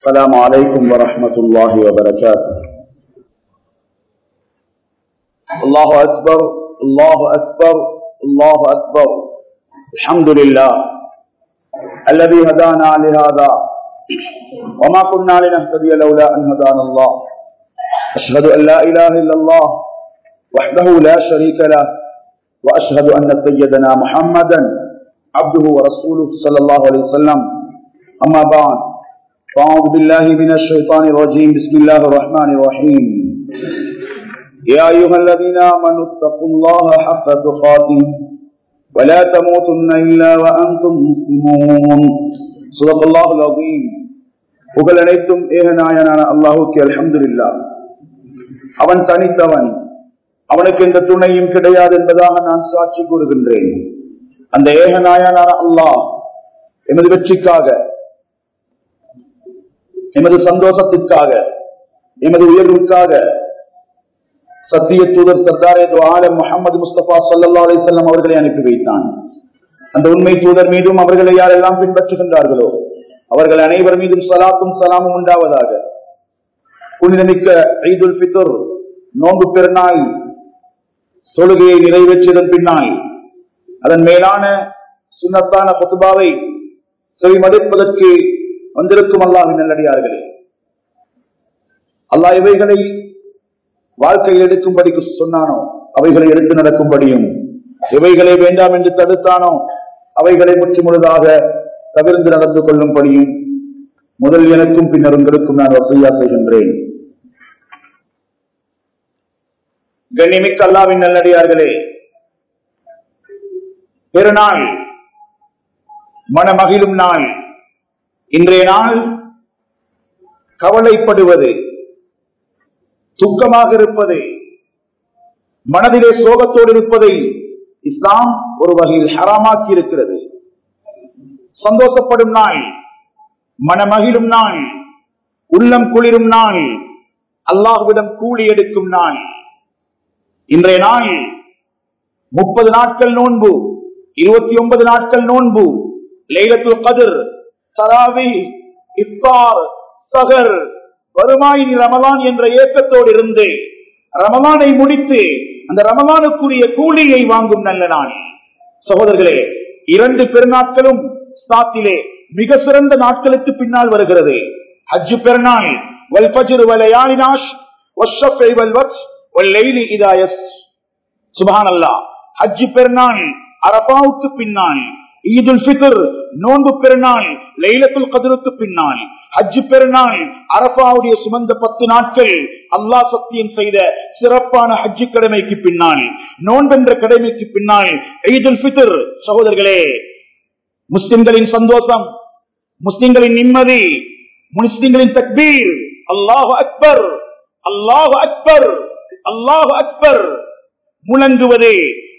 السلام عليكم ورحمة الله وبركاته الله أكبر الله أكبر الله أكبر الحمد لله الذي هدانا لهذا وما كنا لنهتدي لولا أن هدانا الله أشهد أن لا إله إلا الله وحده لا شريك له وأشهد أن سيدنا محمدا عبده ورسوله صلى الله عليه وسلم أما بعد فأعوذ بالله من الشيطان الرجيم بسم الله الرحمن الرحيم يا أيها الذين آمنوا اتقوا الله حق تقاته ولا تموتن إلا وأنتم مسلمون صدق الله العظيم புகழ் அனைத்தும் ஏகநாயனான அல்லாஹுக்கு அல்ஹம்துலில்லா அவன் தனித்தவன் அவனுக்கு எந்த துணையும் கிடையாது என்பதாக நான் சாட்சி கூறுகின்றேன் அந்த ஏகநாயனான அல்லாஹ் எமது வெற்றிக்காக எமது சந்தோஷத்திற்காக எமது உயர்வுக்காக சத்திய தூதர் சர்தாரே ஆலம் முகமது முஸ்தபா சல்லா அலிசல்லாம் அவர்களை அனுப்பி வைத்தான் அந்த உண்மை தூதர் மீதும் அவர்களை யாரெல்லாம் பின்பற்றுகின்றார்களோ அவர்கள் அனைவர் மீதும் சலாத்தும் சலாமும் உண்டாவதாக புனிதமிக்க ஈதுல் பித்துர் நோன்பு பெருநாள் தொழுகையை நிறைவேற்றியதன் பின்னால் அதன் மேலான சுண்ணத்தான பத்துபாவை செவிமதிப்பதற்கு வந்திருக்கும் அல்லாஹின் நல்லடியார்களே அல்லாஹ் இவைகளை வாழ்க்கையில் எடுக்கும்படிக்கு சொன்னானோ அவைகளை எடுத்து நடக்கும்படியும் எவைகளை வேண்டாம் என்று தடுத்தானோ அவைகளை முற்று முழுதாக தவிர்த்து நடந்து கொள்ளும்படியும் முதல் எனக்கும் பின்னர் உங்களுக்கும் நான் வசதியா செய்கின்றேன் கண்ணிமிக்க அல்லாவின் நல்லடியார்களே பெருநாள் மனமகிழும் நாள் இன்றைய நாள் கவலைப்படுவது துக்கமாக இருப்பது மனதிலே சோகத்தோடு இருப்பதை இஸ்லாம் ஒரு வகையில் ஹராமாக்கி இருக்கிறது சந்தோஷப்படும் நாள் மனமகிழும் நாள் உள்ளம் குளிரும் நாள் அல்லாஹுவிடம் கூலி எடுக்கும் நாள் இன்றைய நாள் முப்பது நாட்கள் நோன்பு இருபத்தி ஒன்பது நாட்கள் நோன்பு லைலத்துல் கதிர் சராவி இஃப்தார் சகர் வருமாய் ரமலான் என்ற ஏக்கத்தோடு இருந்து ரமலானை முடித்து அந்த ரமலானுக்குரிய கூலியை வாங்கும் நல்ல நாள் சகோதரர்களே இரண்டு பெருநாட்களும் ஸ்தாத்திலே மிக சிறந்த நாட்களுக்கு பின்னால் வருகிறது ஹஜ்ஜு பெருநாள் வல்பஜிர் வலையாளினாஷ் வஷ்ஷஃபை வல்வத் வல்லைலி இதாயஸ் சுபான் அல்லா ஹஜ்ஜு பெருநாள் அரபாவுக்கு பின்னால் ஈதுல் ஃபித்ர் நோன்பு பெருநாள் லைலத்துல் கதிருக்கு பின்னால் ஹஜ்ஜு பெருநாள் அரபாவுடைய சுமந்த பத்து நாட்கள் அல்லாஹ் சத்தியம் செய்த சிறப்பான ஹஜ்ஜு கடமைக்கு பின்னால் நோன்பென்ற கடமைக்கு பின்னால் ஈதுல் ஃபித்ர் சகோதரர்களே முஸ்லிம்களின் சந்தோஷம் முஸ்லிம்களின் நிம்மதி முஸ்லிம்களின் தக்பீர் அல்லாஹ் அக்பர் அல்லாஹ் அக்பர் அல்லாஹ் அக்பர் முழங்குவது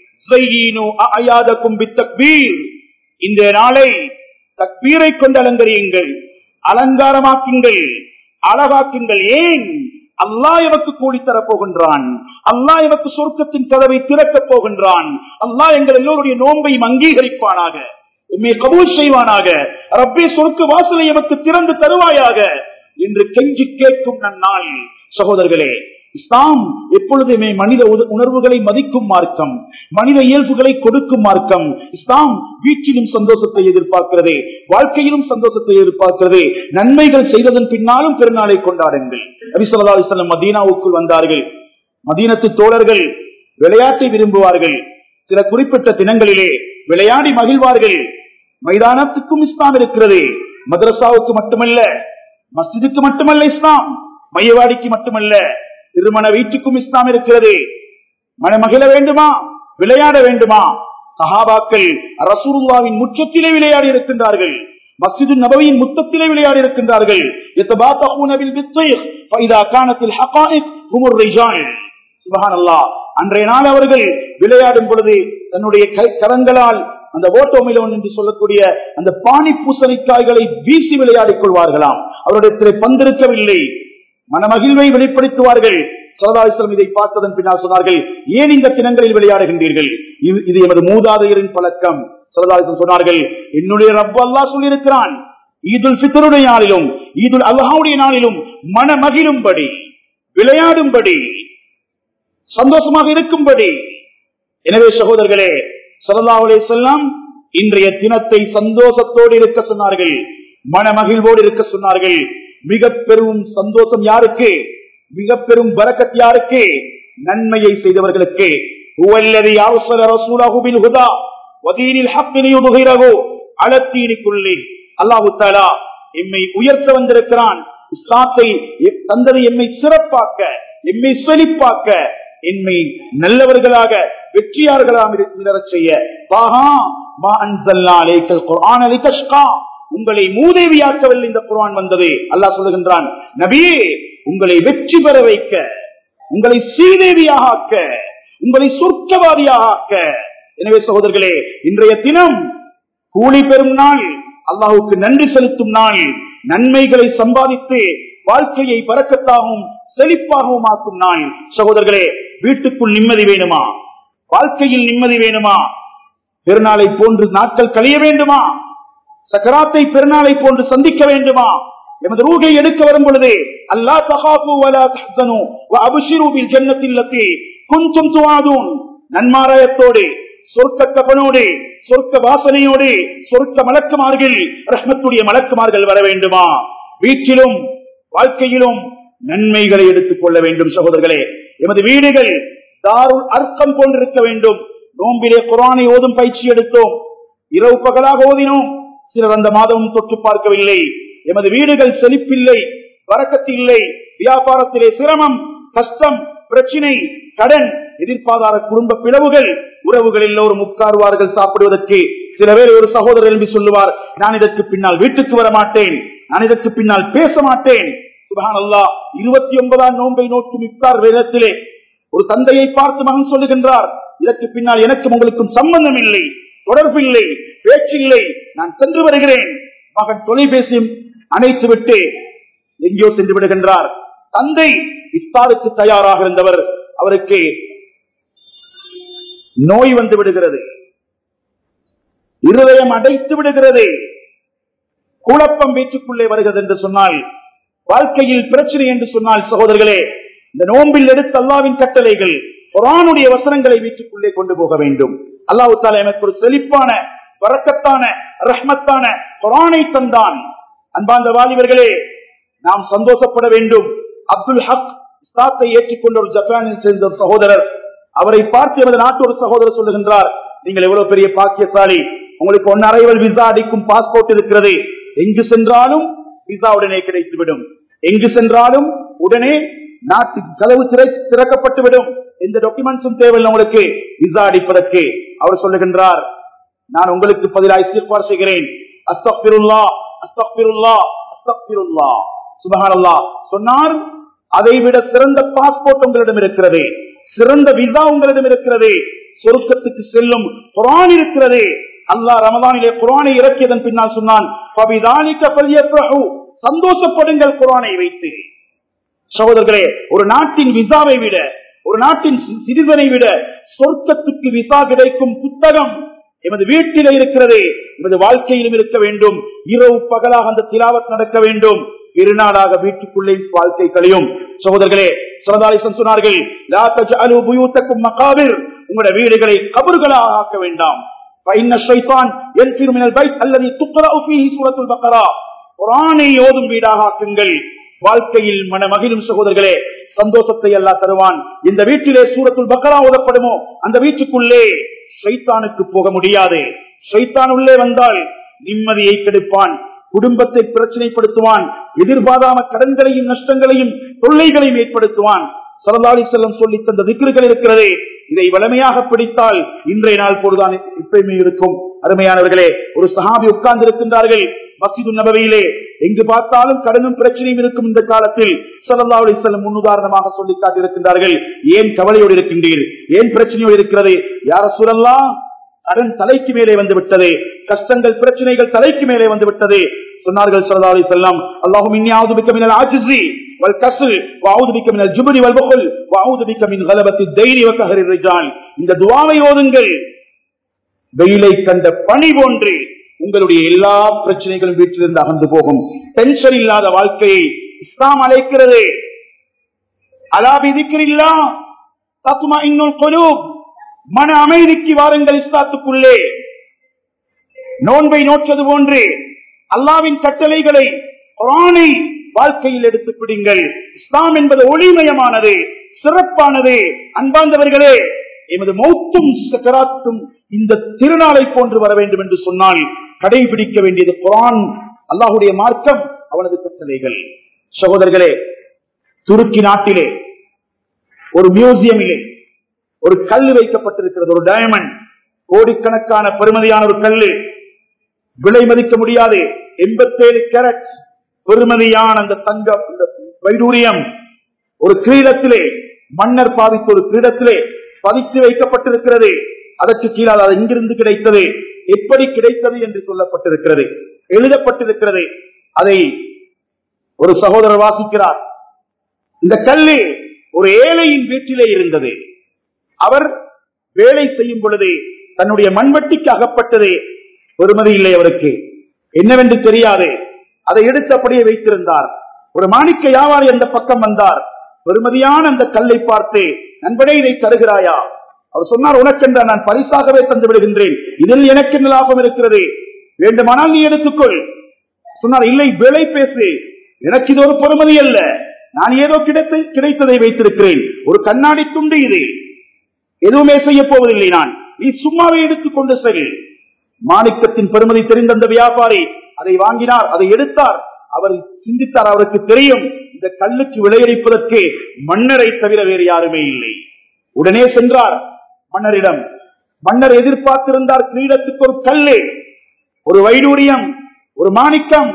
இந்த நாளை தக்பீரை கொண்டு அலங்கரியுங்கள் அலங்காரமாக்குங்கள் அழகாக்குங்கள் ஏன் அல்லாஹ் எனக்கு கூலி தரப் போகின்றான் அல்லாஹ் எனக்கு சொர்க்கத்தின் கதவை திறக்கப் போகின்றான் அல்லாஹ் எங்கள் எல்லோருடைய நோன்பையும் அங்கீகரிப்பானாக எம்மை கபூல் செய்வானாக ரப்பே சொர்க்க வாசலை எனக்கு திறந்து தருவாயாக என்று கெஞ்சி கேட்கும் நன்னாள் சகோதரர்களே இஸ்லாம் எப்பொழுதுமே மனித உணர்வுகளை மதிக்கும் மார்க்கம் மனித இயல்புகளை கொடுக்கும் மார்க்கம் இஸ்லாம் வீட்டிலும் சந்தோஷத்தை எதிர்பார்க்கிறது வாழ்க்கையிலும் சந்தோஷத்தை எதிர்பார்க்கிறது நன்மைகள் செய்ததன் பின்னாலும் பெருநாளை கொண்டாடுங்கள் அபிசல்லா அலிஸ்லாம் மதீனாவுக்குள் வந்தார்கள் மதீனத்து தோழர்கள் விளையாட்டை விரும்புவார்கள் சில குறிப்பிட்ட தினங்களிலே விளையாடி மகிழ்வார்கள் மைதானத்துக்கும் இஸ்லாம் இருக்கிறது மதரசாவுக்கு மட்டுமல்ல மஸ்ஜிதுக்கு மட்டுமல்ல இஸ்லாம் மையவாடிக்கு மட்டுமல்ல திருமண வீட்டுக்கும் இஸ்லாம் இருக்கிறது மனமகிழ வேண்டுமா விளையாட வேண்டுமா சஹாபாக்கள் ரசூருல்லாவின் முற்றத்திலே விளையாடி இருக்கின்றார்கள் மஸ்ஜிது நபவியின் முத்தத்திலே விளையாடி இருக்கின்றார்கள் அன்றைய நாள் அவர்கள் விளையாடும் பொழுது தன்னுடைய கரங்களால் அந்த ஓட்டோமிலோன் என்று சொல்லக்கூடிய அந்த பானி பூசணிக்காய்களை வீசி விளையாடிக் கொள்வார்களாம் அவருடைய பந்திருக்கவில்லை மனமகிழ்வை வெளிப்படுத்துவார்கள் சரதாஸ்வரம் இதை பார்த்ததன் பின்னால் சொன்னார்கள் ஏன் இந்த தினங்களில் விளையாடுகின்றீர்கள் இது- இது எமது மூதாதையரின் பழக்கம் சரதாஸ்வரம் சொன்னார்கள் என்னுடைய ரப்பு அல்லாஹ் சொல்லியிருக்கிறான் ஈதுல் ஃபித்ருடைய நாளிலும் ஈதுல் அல்லாஹுடைய நாளிலும் மனமகிழும்படி விளையாடும்படி சந்தோஷமாக இருக்கும்படி எனவே சகோதரர்களே ஸல்லல்லாஹு அலைஹி வஸல்லம் இன்றைய தினத்தை சந்தோஷத்தோடு இருக்க சொன்னார்கள் மனமகிழ்வோடு இருக்க சொன்னார்கள் மிக பெரும் சந்தோஷம் யாருக்கு மிக பெரும் பரக்கத் யாருக்கு நன்மையை செய்தவர்களுக்கு هو الذي أرسل رسوله بالهدى ودين الحق ليظهره على الدين كله அல்லாஹு தஆலா எம்மை உயர்த்த வந்திருக்கிறான் இஸ்லாத்தை எ- தந்தது எம்மை சிறப்பாக்க எம்மை செழிப்பாக்க எம்மை நல்லவர்களாக வெற்றியார்களாக இருக்கின்றச் செய்ய தாஹா மா அன்சல்னா அலைக்கல் குர்ஆன லிதஷ்கா உங்களை மூதேவியாக்கவில்லை இந்த குர்ஆன் வந்தது அல்லாஹ் சொல்லுகின்றான் நபியே உங்களை வெற்றி பெற வைக்க உங்களை ஸ்ரீதேவியாக ஆக்க உங்களை சொர்க்கவாதியாக ஆக்க எனவே சகோதரர்களே இன்றைய தினம் கூலி பெறும் நாள் அல்லாஹுக்கு நன்றி செலுத்தும் நாள் நன்மைகளை சம்பாதித்து வாழ்க்கையை பறக்கத்தாகவும் செழிப்பாகவும் ஆக்கும் நாள் சகோதரர்களே வீட்டுக்குள் நிம்மதி வேணுமா வாழ்க்கையில் நிம்மதி வேணுமா பெருநாளை போன்று நாட்கள் கழிய வேண்டுமா சக்கராத்தை பெருநாளை போன்று சந்திக்க வேண்டுமா எமது ரூகை எடுக்க வரும் பொழுது அல்லா தகாபு வலா தஹ்சனு வ அப்ஷிரு பில் ஜன்னத்தில் லத்தி குன்தும் துஆதுன் நன்மாராயத்தோடு சொர்க்க கபனோடு சொர்க்க வாசனையோடு சொர்க்க மலக்குமார்கள் ரஹ்மத்துடைய மலக்குமார்கள் வர வேண்டுமா வீட்டிலும் வாழ்க்கையிலும் நன்மைகளை எடுத்துக் கொள்ள வேண்டும் சகோதரர்களே எமது வீடுகள் தாருல் அர்க்கம் போன்றிருக்க வேண்டும் நோம்பிலே குரானை ஓதும் பயிற்சி எடுத்தோம் இரவு பகலாக ஓதினோம் சிலர் அந்த மாதமும் தொட்டு பார்க்கவில்லை எமது வீடுகள் செழிப்பில்லை வரக்கத்து இல்லை வியாபாரத்திலே சிரமம் கஷ்டம் பிரச்சினை கடன் எதிர்பாராத குடும்ப பிளவுகள் உறவுகள் எல்லோரும் உட்காருவார்கள் சாப்பிடுவதற்கு சில பேர் ஒரு சகோதரர் எழுப்பி சொல்லுவார் நான் இதற்கு பின்னால் வீட்டுக்கு வர மாட்டேன் நான் இதற்கு பின்னால் பேச மாட்டேன் சுபஹான் அல்லாஹ் இருபத்தி ஒன்பதாம் நோன்பை நோக்கும் இஃப்தார் வேதத்திலே ஒரு தந்தையை பார்த்து மகன் சொல்லுகின்றார் இதற்கு பின்னால் எனக்கும் உங்களுக்கும் சம்பந்தம் இல்லை தொடர்பு இல்லை பேச்சில்லை நான் சென்று வருகிறேன் மகன் தொலைபேசி அணைத்து விட்டு எங்கேயோ சென்று விடுகின்றார் தந்தை இஃப்தாருக்கு தயாராக இருந்தவர் அவருக்கு நோய் வந்து விடுகிறது இருதயம் அடைத்து விடுகிறது குழப்பம் வீட்டுக்குள்ளே வருகிறது என்று சொன்னால் வாழ்க்கையில் பிரச்சனை என்று சொன்னால் சகோதரர்களே இந்த நோம்பில் எடுத்த அல்லாவின் கட்டளைகள் குரானுடைய வசனங்களை வீட்டுக்குள்ளே கொண்டு போக வேண்டும் அல்லாஹு தாலா எனக்கு ஒரு செழிப்பான வரக்கத்தான ரஹ்மத்தான குரானை தந்தான் அன்பார்ந்த வாலிபர்களே நாம் சந்தோஷப்பட வேண்டும் அப்துல் ஹக் இஸ்லாத்தை ஏற்றுக்கொண்ட ஒரு ஜப்பானில் சேர்ந்த ஒரு சகோதரர் அவரை பார்த்து எமது நாட்டு ஒரு சகோதரர் சொல்லுகின்றார் நீங்கள் எவ்வளவு பெரிய பாக்கியசாலி உங்களுக்கு ஒன்னு அரைவல் விசா அடிக்கும் பாஸ்போர்ட் இருக்கிறது எங்கு சென்றாலும் விசா உடனே கிடைத்துவிடும் எங்கு சென்றாலும் உடனே நாட்டுக்கு கதவு திரை- திறக்கப்பட்டுவிடும் எந்த டாக்குமெண்ட்ஸும் தேவையில்லை உங்களுக்கு விசா அடிப்பதற்கு அவர் சொல்லுகின்றார் நான் உங்களுக்கு பதிலாக இஸ்திக்பார் செய்கிறேன் அஸ்தக்பிருல்லா அஸ்தக்பிருல்லா அஸ்தக்பிருல்லா சுபஹானல்லாஹ் சொன்னார் அதை விட சிறந்த பாஸ்போர்ட் உங்களிடம் இருக்கிறது சிறந்த விசா உங்களிடம் இருக்கிறது சொருக்கத்துக்கு செல்லும் குரான் இருக்கிறது அல்லாஹ் ரமதானிலே குரானை இறக்கியதன் பின்னால் சொன்னான் "ஃபபிதாலிக ஃபல்யஃப்ரஹு." சந்தோஷப்படுங்கள் குரானை வைத்து சகோதரர்களே ஒரு நாட்டின் விசாவை விட ஒரு நாட்டின் சி- சிறிதனை விட சொர்க்கத்துக்கு விசா கிடைக்கும் புத்தகம் எமது வீட்டிலே இருக்கிறது எமது வாழ்க்கையிலும் இருக்க வேண்டும் இரவு பகலாக அந்த திலாவத் நடக்க வேண்டும் இருநாளாக வீட்டுக்குள்ளே வாழ்க்கை கழியும் சகோதரர்களே சுரதாலிசன் சொன்னார்கள் "லா தஜ்அலு புயூத்தக்கும் மகாபிர் உங்களுடைய வீடுகளை கபர்களாக ஆக்க வேண்டாம் فإن الشيطان ينفر من البيت الذي تقرأ فيه سورة البقرة குரானை ஓதும் வீடாக ஆக்குங்கள் வாழ்க்கையில் மனமகிழும் சகோதரர்களே சந்தோஷத்தை எல்லாம் தருவான் இந்த வீட்டிலே சூரத்துல் பக்கரா ஓதப்படுமோ அந்த வீட்டுக்குள்ளே ஷைத்தானுக்கு போக முடியாது ஷைத்தான் உள்ளே வந்தால் நிம்மதியை கெடுப்பான் குடும்பத்தை பிரச்சனைப்படுத்துவான் எதிர்பாராம கடன்களையும் நஷ்டங்களையும் தொல்லைகளையும் ஏற்படுத்துவான் சரதாரி செல்லம் சொல்லி தந்த விக்கிர்கள் இருக்கிறது இதை வலிமையாக பிடித்தால் இன்றைய நாள் பொழுதுதான் எப்பயுமே இருக்கும் அருமையானவர்களே ஒரு சஹாபி உட்கார்ந்து இருக்கின்றார்கள் மசிது நபவியிலே எங்கு பார்த்தாலும் கடனும் பிரச்சனையும் இருக்கும் இந்த காலத்தில் சல்லா அலிசல்லம் முன்னுதாரணமாக சொல்லி காட்டியிருக்கின்றார்கள் ஏன் கவலையோடு இருக்கின்றீர் ஏன் பிரச்சனையோடு இருக்கிறது யார சூழல்லாம் கடன் தலைக்கு மேலே வந்து விட்டது கஷ்டங்கள் பிரச்சனைகள் தலைக்கு மேலே வந்து விட்டது சொன்னார்கள் சல்லா அலி செல்லம் அல்லாஹும் இன்னியாவது பிக்க மினல் ஆஜிஸி வல் கஸ்ல் வஅஊது பிக்க மினல் ஜுப்னி வல் புக்ல் வஅஊது பிக்க மின் கலபத்தி தைரி வ கஹரி ரிஜால் இந்த துஆவை ஓதுங்கள் வெயிலை கண்ட பனி போன்று உங்களுடைய எல்லா பிரச்சனைகளும் வீட்டிலிருந்து அகன்று போகும் டென்ஷன் இல்லாத வாழ்க்கையை இஸ்லாம் அழைக்கிறது அலாபி திக்கிறில்லா தத்துமா இன்னும் கொலு மன அமைதிக்கு வாருங்கள் இஸ்லாத்துக்குள்ளே நோன்பை நோற்றது போன்று அல்லாவின் கட்டளைகளை குரானை வாழ்க்கையில் எடுத்து பிடிங்கள் இஸ்லாம் என்பது ஒளிமயமானது சிறப்பானது அன்பார்ந்தவர்களே எமது மௌத்தும் சக்கராத்தும் இந்த திருநாளை போன்று வர வேண்டும் என்று சொன்னால் கடைபிடிக்க வேண்டியது குரான் அல்லாஹுடைய மார்க்கம் அவனது கட்டளைகள் சகோதரர்களே துருக்கி நாட்டிலே ஒரு மியூசியமிலே ஒரு கல் வைக்கப்பட்டிருக்கிறது ஒரு டயமண்ட் கோடிக்கணக்கான பெருமதியான ஒரு கல்லு விலை மதிக்க முடியாது எண்பத்தேழு கேரட் பெருமதியான அந்த தங்கம் அந்த வைடூரியம் ஒரு கிரீடத்திலே மன்னர் பாதித்த ஒரு கிரீடத்திலே பதித்து வைக்கப்பட்டிருக்கிறது அதற்கு கீழால் அது இங்கிருந்து கிடைத்தது எப்படி கிடைத்தது என்று சொல்லப்பட்டிருக்கிறது எழுதப்பட்டிருக்கிறது அதை ஒரு சகோதரர் வாசிக்கிறார் இந்த கல்லு ஒரு ஏழையின் வீட்டிலே இருந்தது அவர் வேலை செய்யும் பொழுது தன்னுடைய மண்வெட்டிக்கு அகப்பட்டது பெருமதி இல்லை அவருக்கு என்னவென்று தெரியாது அதை எடுத்து அப்படியே வைத்திருந்தார் ஒரு மாணிக்க வியாபாரி அந்த பக்கம் வந்தார் பெருமதியான அந்த கல்லை பார்த்து நண்பனே இதை தருகிறாயா அவர் சொன்னார் உனக்கென்ற நான் பரிசாகவே தந்து விடுகின்றேன் இதில் எனக்கு என்ன லாபம் இருக்கிறது வேண்டுமானால் நீ எடுத்துக்கொள் சொன்னார் இல்லை விலை பேசு எனக்கு இது ஒரு பொறுமதி அல்ல நான் ஏதோ கிடைத்த கிடைத்ததை வைத்திருக்கிறேன் ஒரு கண்ணாடி துண்டு இது எதுவுமே செய்ய போவதில்லை நான் நீ சும்மாவே எடுத்துக்கொண்டு சரி மாணிக்கத்தின் பெருமதி தெரிந்த அந்த வியாபாரி அதை வாங்கினார் அதை எடுத்தார் அவர் சிந்தித்தார் அவருக்கு தெரியும் இந்த கல்லுக்கு விளையடிப்பதற்கு மன்னரை தவிர வேறு யாருமே இல்லை உடனே சென்றார் மன்னரிடம் மன்னர் எதிர்பார்த்திருந்தார் கிரீடத்துக்கு ஒரு கல்லு ஒரு வைடூரியம் ஒரு மாணிக்கம்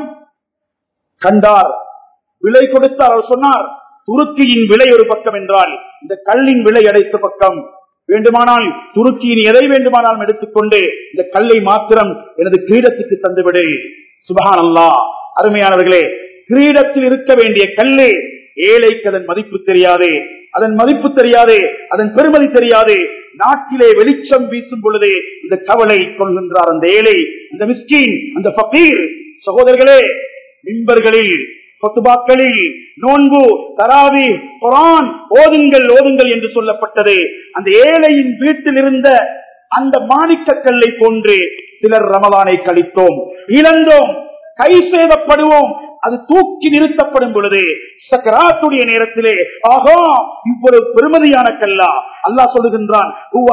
கண்டார் விலை கொடுத்தார் அவர் சொன்னார் துருக்கியின் விலை ஒரு பக்கம் என்றால் இந்த கல்லின் விலை அடைத்த பக்கம் வேண்டுமானால் துருக்கியின் எதை வேண்டுமானாலும் எடுத்துக்கொண்டு இந்த கல்லை மாத்திரம் எனது கிரீடத்துக்கு தந்துவிடு சுபகான் அல்லா அருமையானவர்களே கிரீடத்தில் இருக்க வேண்டிய கல்லு ஏழைக்கு அதன் மதிப்பு தெரியாது அதன் மதிப்பு தெரியாது அதன் பெருமதி தெரியாது நாட்டிலே வெளிச்சம் வீசும் பொழுது இந்த கவலை கொள்கின்றார் அந்த ஏழை அந்த மிஸ்கின் அந்த பக்கீர் சகோதரர்களே மின்பர்களில் கொத்துபாக்களில் நோன்பு தராவி குரான் ஓதுங்கள் ஓதுங்கள் என்று சொல்லப்பட்டது அந்த ஏழையின் வீட்டில் இருந்த அந்த மாணிக்க கல்லை போன்று சிலர் ரமலானை கழித்தோம் இழந்தோம் கை சேதப்படுவோம் அது தூக்கி நிறுத்தப்படும் பொழுது சக்கராத்துடைய நேரத்திலே ஆகா இவ்வளவு பெருமதியான கல்லா அல்லாஹ் சொல்லுகின்றான்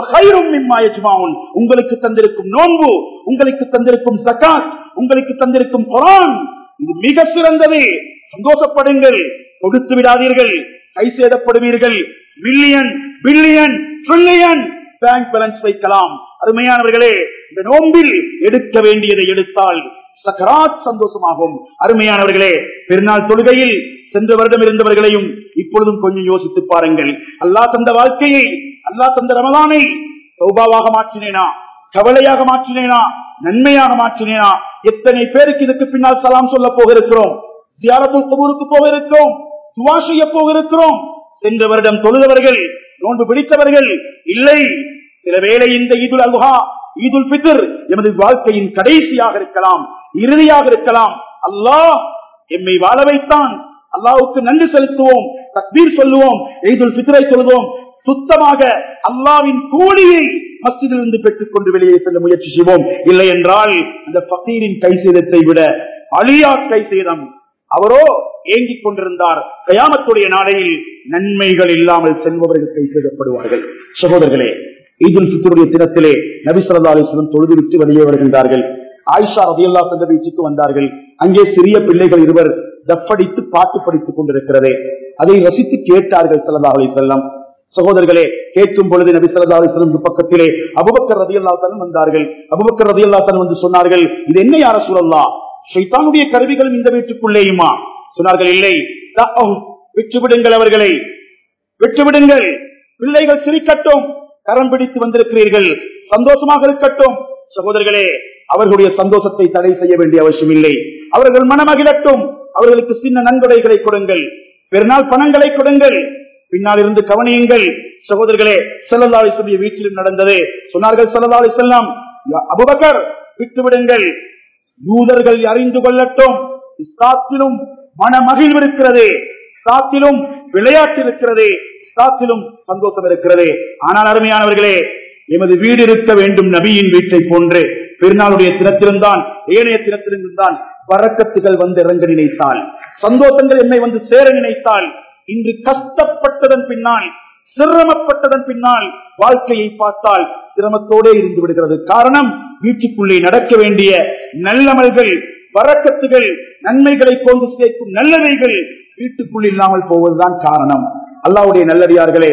உங்களுக்கு தந்திருக்கும் நோன்பு உங்களுக்கு தந்திருக்கும் சக்காத் உங்களுக்கு தந்திருக்கும் குரான் இது மிக சிறந்தது சந்தோஷப்படுங்கள் கொடுத்து விடாதீர்கள் கை சேதப்படுவீர்கள் million billion trillion bank balance வைக்கலாம் அருமையானவர்களே இந்த நோம்பில் எடுக்க வேண்டியதை எடுத்தால் சக்கராத் சந்தோஷமாகும் அருமையானவர்களே பெருநாள் தொழுகையில் சென்ற வருடம் இருந்தவர்களையும் இப்பொழுதும் கொஞ்சம் யோசித்து பாருங்கள் அல்லா தந்த வாழ்க்கையை அல்லா தந்த ரமலானை சௌபாவாக மாற்றினேனா கவலையாக மாற்றினேனா நன்மையாக மாற்றினேனா எத்தனை பேருக்கு இதுக்கு பின்னால் சலாம் சொல்ல போகிறோம் தியாரத்துல் கபூருக்கு போக இருக்கிறோம் துவா செய்ய போக இருக்கிறோம் சென்ற வருடம் தொழுதவர்கள் நோன்பு பிடித்தவர்கள் இல்லை சில வேளை இந்த ஈதுல் அல்ஹா ஈதுல் பித்ர் எமது வாழ்க்கையின் கடைசியாக இருக்கலாம் இறுதியாக இருக்கலாம் அல்லாஹ் எம்மை வாழ வைத்தான் அல்லாவுக்கு நன்றி செலுத்துவோம் தக்பீர் சொல்லுவோம் ஈதுல் பித்ரை சொல்லுவோம் சுத்தமாக அல்லாவின் கூலியை மஸ்ஜிதிலிருந்து பெற்றுக் கொண்டு வெளியே செல்ல முயற்சி செய்வோம் இல்லை என்றால் அந்த பக்கீரின் கை சேதத்தை விட அழியா கை சேதம் அவரோ ஏங்கிக் கொண்டிருந்தார் கயாமத்துடைய நாளையில் நன்மைகள் இல்லாமல் செல்பவர்கள் கை செய்யப்படுவார்கள் சகோதரர்களே ஈதுல் பித்தருடைய தினத்திலே நபி சொல்லா அலிஸ்லம் தொழுது விட்டு வெளியே வருகின்றார்கள் ஆயிஷா ரதியல்லா தந்த வீச்சுக்கு வந்தார்கள் அங்கே சிறிய பிள்ளைகள் இருவர் தப்படித்து பாட்டு படித்துக் கொண்டிருக்கிறதே அதை ரசித்து கேட்டார்கள் சல்லா அலி செல்லம் சகோதரர்களே கேட்கும் பொழுது நபி சல்லா அலிஸ்லம் பக்கத்திலே அபுபக்கர் ரதியல்லா தன் வந்தார்கள் அபுபக்கர் ரதியல்லா தன் வந்து சொன்னார்கள் இது என்ன யார சூழல்லா ஷைத்தானுடைய கருவிகளும் இந்த வீட்டுக்குள்ளேயுமா சொன்னார்கள் இல்லை விட்டுவிடுங்கள் அவர்களை விட்டுவிடுங்கள் பிள்ளைகள் சிரிக்கட்டும் கரம் பிடித்து வந்திருக்கிறீர்கள் சந்தோஷமாக இருக்கட்டும் சகோதரர்களே அவர்களுடைய சந்தோஷத்தை தடை செய்ய வேண்டிய அவசியம் இல்லை அவர்கள் மனமகிழட்டும் அவர்களுக்கு சின்ன நன்கொடைகளை கொடுங்கள் பெருநாள் பணங்களை கொடுங்கள் பின்னால் இருந்து கவனியுங்கள் சகோதரர்களே செல்லல்லாவை சொல்லிய வீட்டிலும் நடந்தது சொன்னார்கள் செல்லல்லாவை செல்லாம் அபுபக்கர் விட்டுவிடுங்கள் யூதர்கள் அறிந்து கொள்ளட்டும் இஸ்லாத்திலும் மனமகிழ்வு இருக்கிறது இஸ்லாத்திலும் விளையாட்டு இருக்கிறது இஸ்லாத்திலும் சந்தோஷம் இருக்கிறது ஆனால் அருமையானவர்களே எமது வீடு இருக்க வேண்டும் நபியின் வீட்டை போன்று பெருநாளுடைய தினத்திலிருந்தான் ஏனைய தினத்திலிருந்தான் வரக்கத்துகள் வந்து இறங்க நினைத்தால் சந்தோஷங்கள் என்னை வந்து சேர நினைத்தால் இன்று கஷ்டப்பட்டதன் பின்னால் சிரமப்பட்டதன் பின்னால் வாழ்க்கையை பார்த்தால் சிரமத்தோடே இருந்து விடுகிறது காரணம் வீட்டுக்குள்ளே நடக்க வேண்டிய நல்லமல்கள் வரக்கத்துகள் நன்மைகளை கொண்டு சேர்க்கும் நல்லவைகள் வீட்டுக்குள் இல்லாமல் போவதுதான் காரணம் அல்லாவுடைய நல்லடியார்களே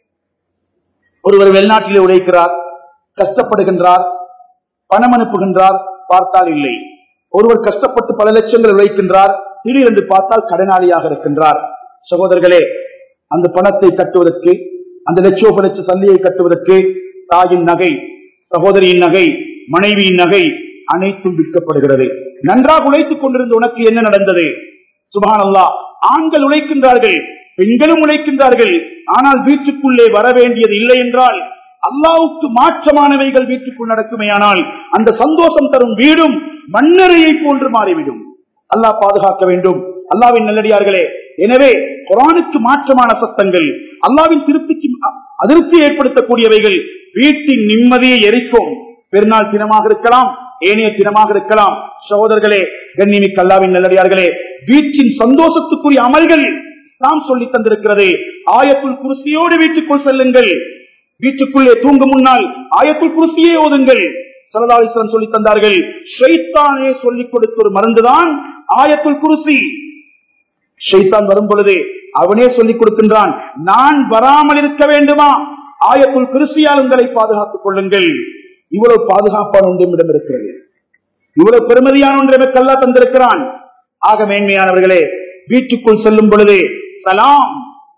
ஒருவர் வெளிநாட்டிலே உழைக்கிறார் கஷ்டப்படுகின்றார் பணம் அனுப்புகின்றார் பார்த்தால் இல்லை ஒருவர் கஷ்டப்பட்டு பல லட்சங்கள் உழைக்கின்றார் திடீரென்று பார்த்தால் கடனாளியாக இருக்கின்றார் சகோதரர்களே அந்த பணத்தை கட்டுவதற்கு அந்த லட்சோப லட்ச சந்தையை கட்டுவதற்கு தாயின் நகை சகோதரியின் நகை மனைவியின் நகை அனைத்தும் விற்கப்படுகிறது நன்றாக உழைத்துக் கொண்டிருந்த உனக்கு என்ன நடந்தது சுபானல்லா ஆண்கள் உழைக்கின்றார்கள் பெண்களும் உழைக்கின்றார்கள் ஆனால் வீட்டுக்குள்ளே வர வேண்டியது இல்லை என்றால் அல்லாவுக்கு மாற்றமானவைகள் வீட்டுக்குள் நடக்குமேயானால் அந்த சந்தோஷம் தரும் வீடும் மண்ணறையை போன்று மாறிவிடும் அல்லாஹ் பாதுகாக்க வேண்டும் அல்லாவின் நல்லடியார்களே எனவே குரானுக்கு மாற்றமான சத்தங்கள் அல்லாவின் திருப்திக்கு அதிருப்தி ஏற்படுத்தக்கூடியவைகள் வீட்டின் நிம்மதியை எரிக்கும் பெருநாள் தினமாக இருக்கலாம் ஏனைய தினமாக இருக்கலாம் சகோதரர்களே கண்ணிமிக்கு அல்லாவின் நல்லடியார்களே வீட்டின் சந்தோஷத்துக்குரிய அமல்கள் நாம் சொல்லி தந்திருக்கிறது ஆயத்துள் குருசியோடு வீட்டுக்குள் செல்லுங்கள் வீட்டுக்குள்ளே தூங்கும் முன்னால் ஆயத்துள் குருசியே ஓதுங்கள் சரதாலிஸ்வரன் சொல்லி தந்தார்கள் ஷைத்தானே சொல்லிக் கொடுத்த ஒரு மருந்துதான் ஆயத்துள் குருசி ஷைத்தான் வரும் பொழுது அவனே சொல்லிக் கொடுக்கின்றான் நான் வராமல் இருக்க வேண்டுமா ஆயத்துள் கிருஷியால் உங்களை பாதுகாத்துக் கொள்ளுங்கள் இவ்வளவு பாதுகாப்பான ஒன்றும் இடம் இருக்கிறது இவ்வளவு பெருமதியான ஒன்று எனக்கு அல்லா தந்திருக்கிறான் ஆக மேன்மையானவர்களே வீட்டுக்குள் செல்லும் பொழுது சலாம்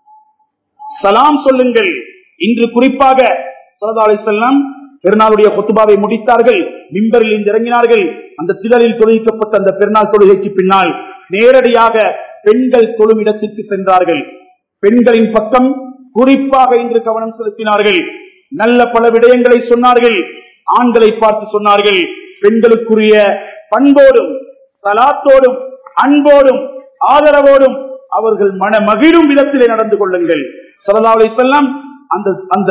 சலாம் சொல்லுங்கள் இன்று குறிப்பாக சரதாலை செல்லம் பெருநாளுடைய கொத்துபாவை முடித்தார்கள் மிம்பரில் இருந்து இறங்கினார்கள் அந்த திடலில் தொழுவிக்கப்பட்ட அந்த பெருநாள் தொழுகைக்கு பின்னால் நேரடியாக பெண்கள் தொழும் இடத்திற்கு சென்றார்கள் பெண்களின் பக்கம் குறிப்பாக இன்று கவனம் செலுத்தினார்கள் நல்ல பல விடயங்களை சொன்னார்கள் ஆண்களை பார்த்து சொன்னார்கள் பெண்களுக்குரிய பண்போடும் தலாத்தோடும் அன்போடும் ஆதரவோடும் அவர்கள் மன மகிழும் விதத்திலே நடந்து கொள்ளுங்கள் சரதாவை செல்லம் அந்த அந்த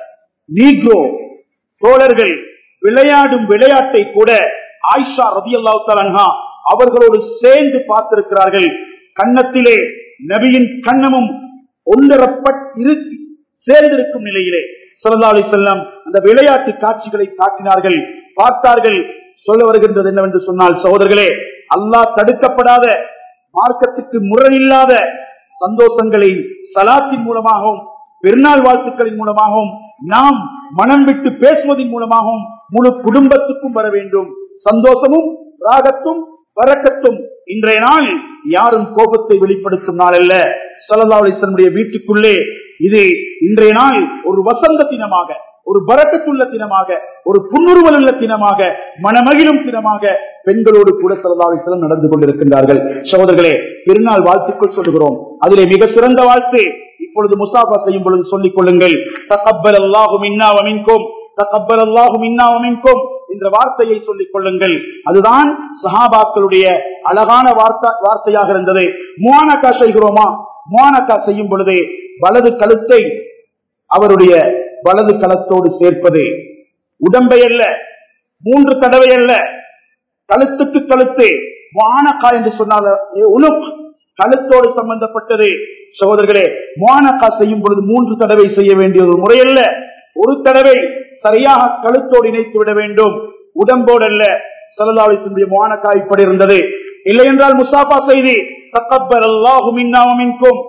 நீக்ரோ தோழர்கள் விளையாடும் விளையாட்டை கூட ஆயிஷா ரதி அல்லாஹா அவர்களோடு சேர்ந்து பார்த்திருக்கிறார்கள் கன்னத்திலே நபியின் கண்ணமும் ஒன்றரப்பட்டு சேர்ந்திருக்கும் நிலையிலே சொல்லி செல்லம் அந்த விளையாட்டு காட்சிகளை காட்டினார்கள் பார்த்தார்கள் சொல்ல வருகின்றது என்னவென்று சொன்னால் சகோதரர்களே அல்லாஹ் தடுக்கப்படாத மார்க்கத்துக்கு முரணில்லாத சந்தோஷங்களை சலாத்தின் மூலமாகவும் பெருநாள் வாழ்த்துக்களின் மூலமாகவும் நாம் மனம் விட்டு பேசுவதன் மூலமாகவும் முழு குடும்பத்துக்கும் வர வேண்டும் சந்தோஷமும் ராகத்தும் வரக்கத்தும் இன்றைய நாள் யாரும் கோபத்தை வெளிப்படுத்தும் நாள் அல்ல சலதாவுடைய வீட்டுக்குள்ளே இது இன்றைய நாள் ஒரு வசந்த தினமாக ஒரு பரக்கத்துள்ள தினமாக ஒரு புன்னுருவல் உள்ள தினமாக மனமகிழும் தினமாக பெண்களோடு கூட சலதாவிசலம் நடந்து கொண்டிருக்கின்றார்கள் சகோதரர்களே திருநாள் வாழ்த்துக்கள் சொல்லுகிறோம் அதிலே மிக சிறந்த வாழ்த்து இப்பொழுது முசாஃபா செய்யும் பொழுது சொல்லிக் கொள்ளுங்கள் தகப்பல் அல்லாஹும் இன்னாவமின்கும் தகப்பல் அல்லாஹும் இன்னாவமின்கும் என்ற வார்த்தையை சொல்லிக் கொள்ளுங்கள் அதுதான் சஹாபாக்களுடைய அழகான வார்த்தை வார்த்தையாக இருந்தது முவானக்கா செய்கிறோமா முவானக்கா செய்யும் பொழுது வலது கழுத்தை அவருடைய வலது களத்தோடு சேர்ப்பது உடம்பை அல்ல மூன்று தடவை அல்ல கழுத்துக்கு கழுத்து முவானக்கா என்று சொன்னால் உலுக் கழுத்தோடு சம்பந்தப்பட்டது சகோதரர்களே முவானக்கா செய்யும் பொழுது மூன்று தடவை செய்ய வேண்டிய ஒரு முறையல்ல ஒரு தடவை சரியாக கழுத்தோடு இணைத்து விட வேண்டும் உடம்போடு அல்ல சலதாவிசுடைய முவானக்கா இப்படி இருந்தது இல்லை என்றால் முசாஃபா செய்தி தக்கப்பர் அல்லாஹும் இன்னாவும்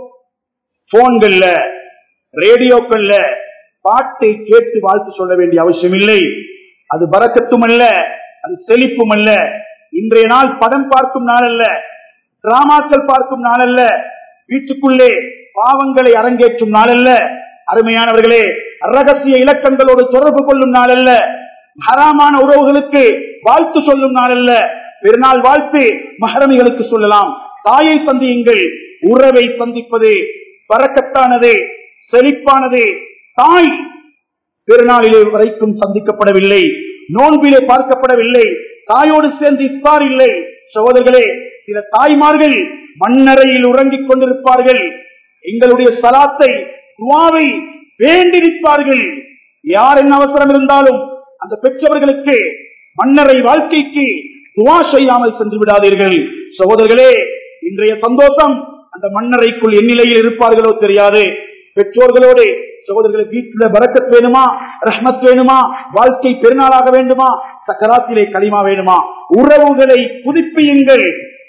போன்கள்ல ரேடியோக்கள்ல பாட்டை கேட்டு வாழ்த்து சொல்ல வேண்டிய அவசியம் இல்லை அது பறக்கத்தும் அல்ல அது செழிப்பும் அல்ல இன்றைய நாள் படம் பார்க்கும் நாள் அல்ல டிராமாக்கள் பார்க்கும் நாள் அல்ல வீட்டுக்குள்ளே பாவங்களை அரங்கேற்றும் நாள் அல்ல அருமையானவர்களே ரகசிய இலக்கங்களோடு தொடர்பு கொள்ளும் நாள் அல்ல ஹராமான உறவுகளுக்கு வாழ்த்து சொல்லும் நாள் அல்ல பெருநாள் வாழ்த்து மகரமிகளுக்கு சொல்லலாம் தாயை சந்தியுங்கள் உறவை சந்திப்பது பறக்கத்தானது செழிப்பானது தாய் பெருநாளிலே வரைக்கும் சந்திக்கப்படவில்லை நோன்பிலே பார்க்கப்படவில்லை தாயோடு சேர்ந்து இஃப்தார் இல்லை சகோதரர்களே சில தாய்மார்கள் மண்ணறையில் உறங்கிக் கொண்டிருப்பார்கள் எங்களுடைய சலாத்தை துவாவை வேண்டி நிற்பார்கள் யார் என்ன அவசரம் இருந்தாலும் அந்த பெற்றவர்களுக்கு மன்னரை வாழ்க்கைக்கு துவா செய்யாமல் சென்று விடாதீர்கள் சகோதரர்களே இன்றைய சந்தோஷம் அந்த மன்னரைக்குள் எந்நிலையில் இருப்பார்களோ தெரியாது பெற்றோர்களோடு சகோதரர்களை வீட்டுல பரக்கத் வேணுமா ரஹ்மத் வேணுமா வாழ்க்கை பெருநாளாக வேண்டுமா சக்கராத்திலே களிமா வேணுமா உறவுகளை புதுப்பியுங்கள்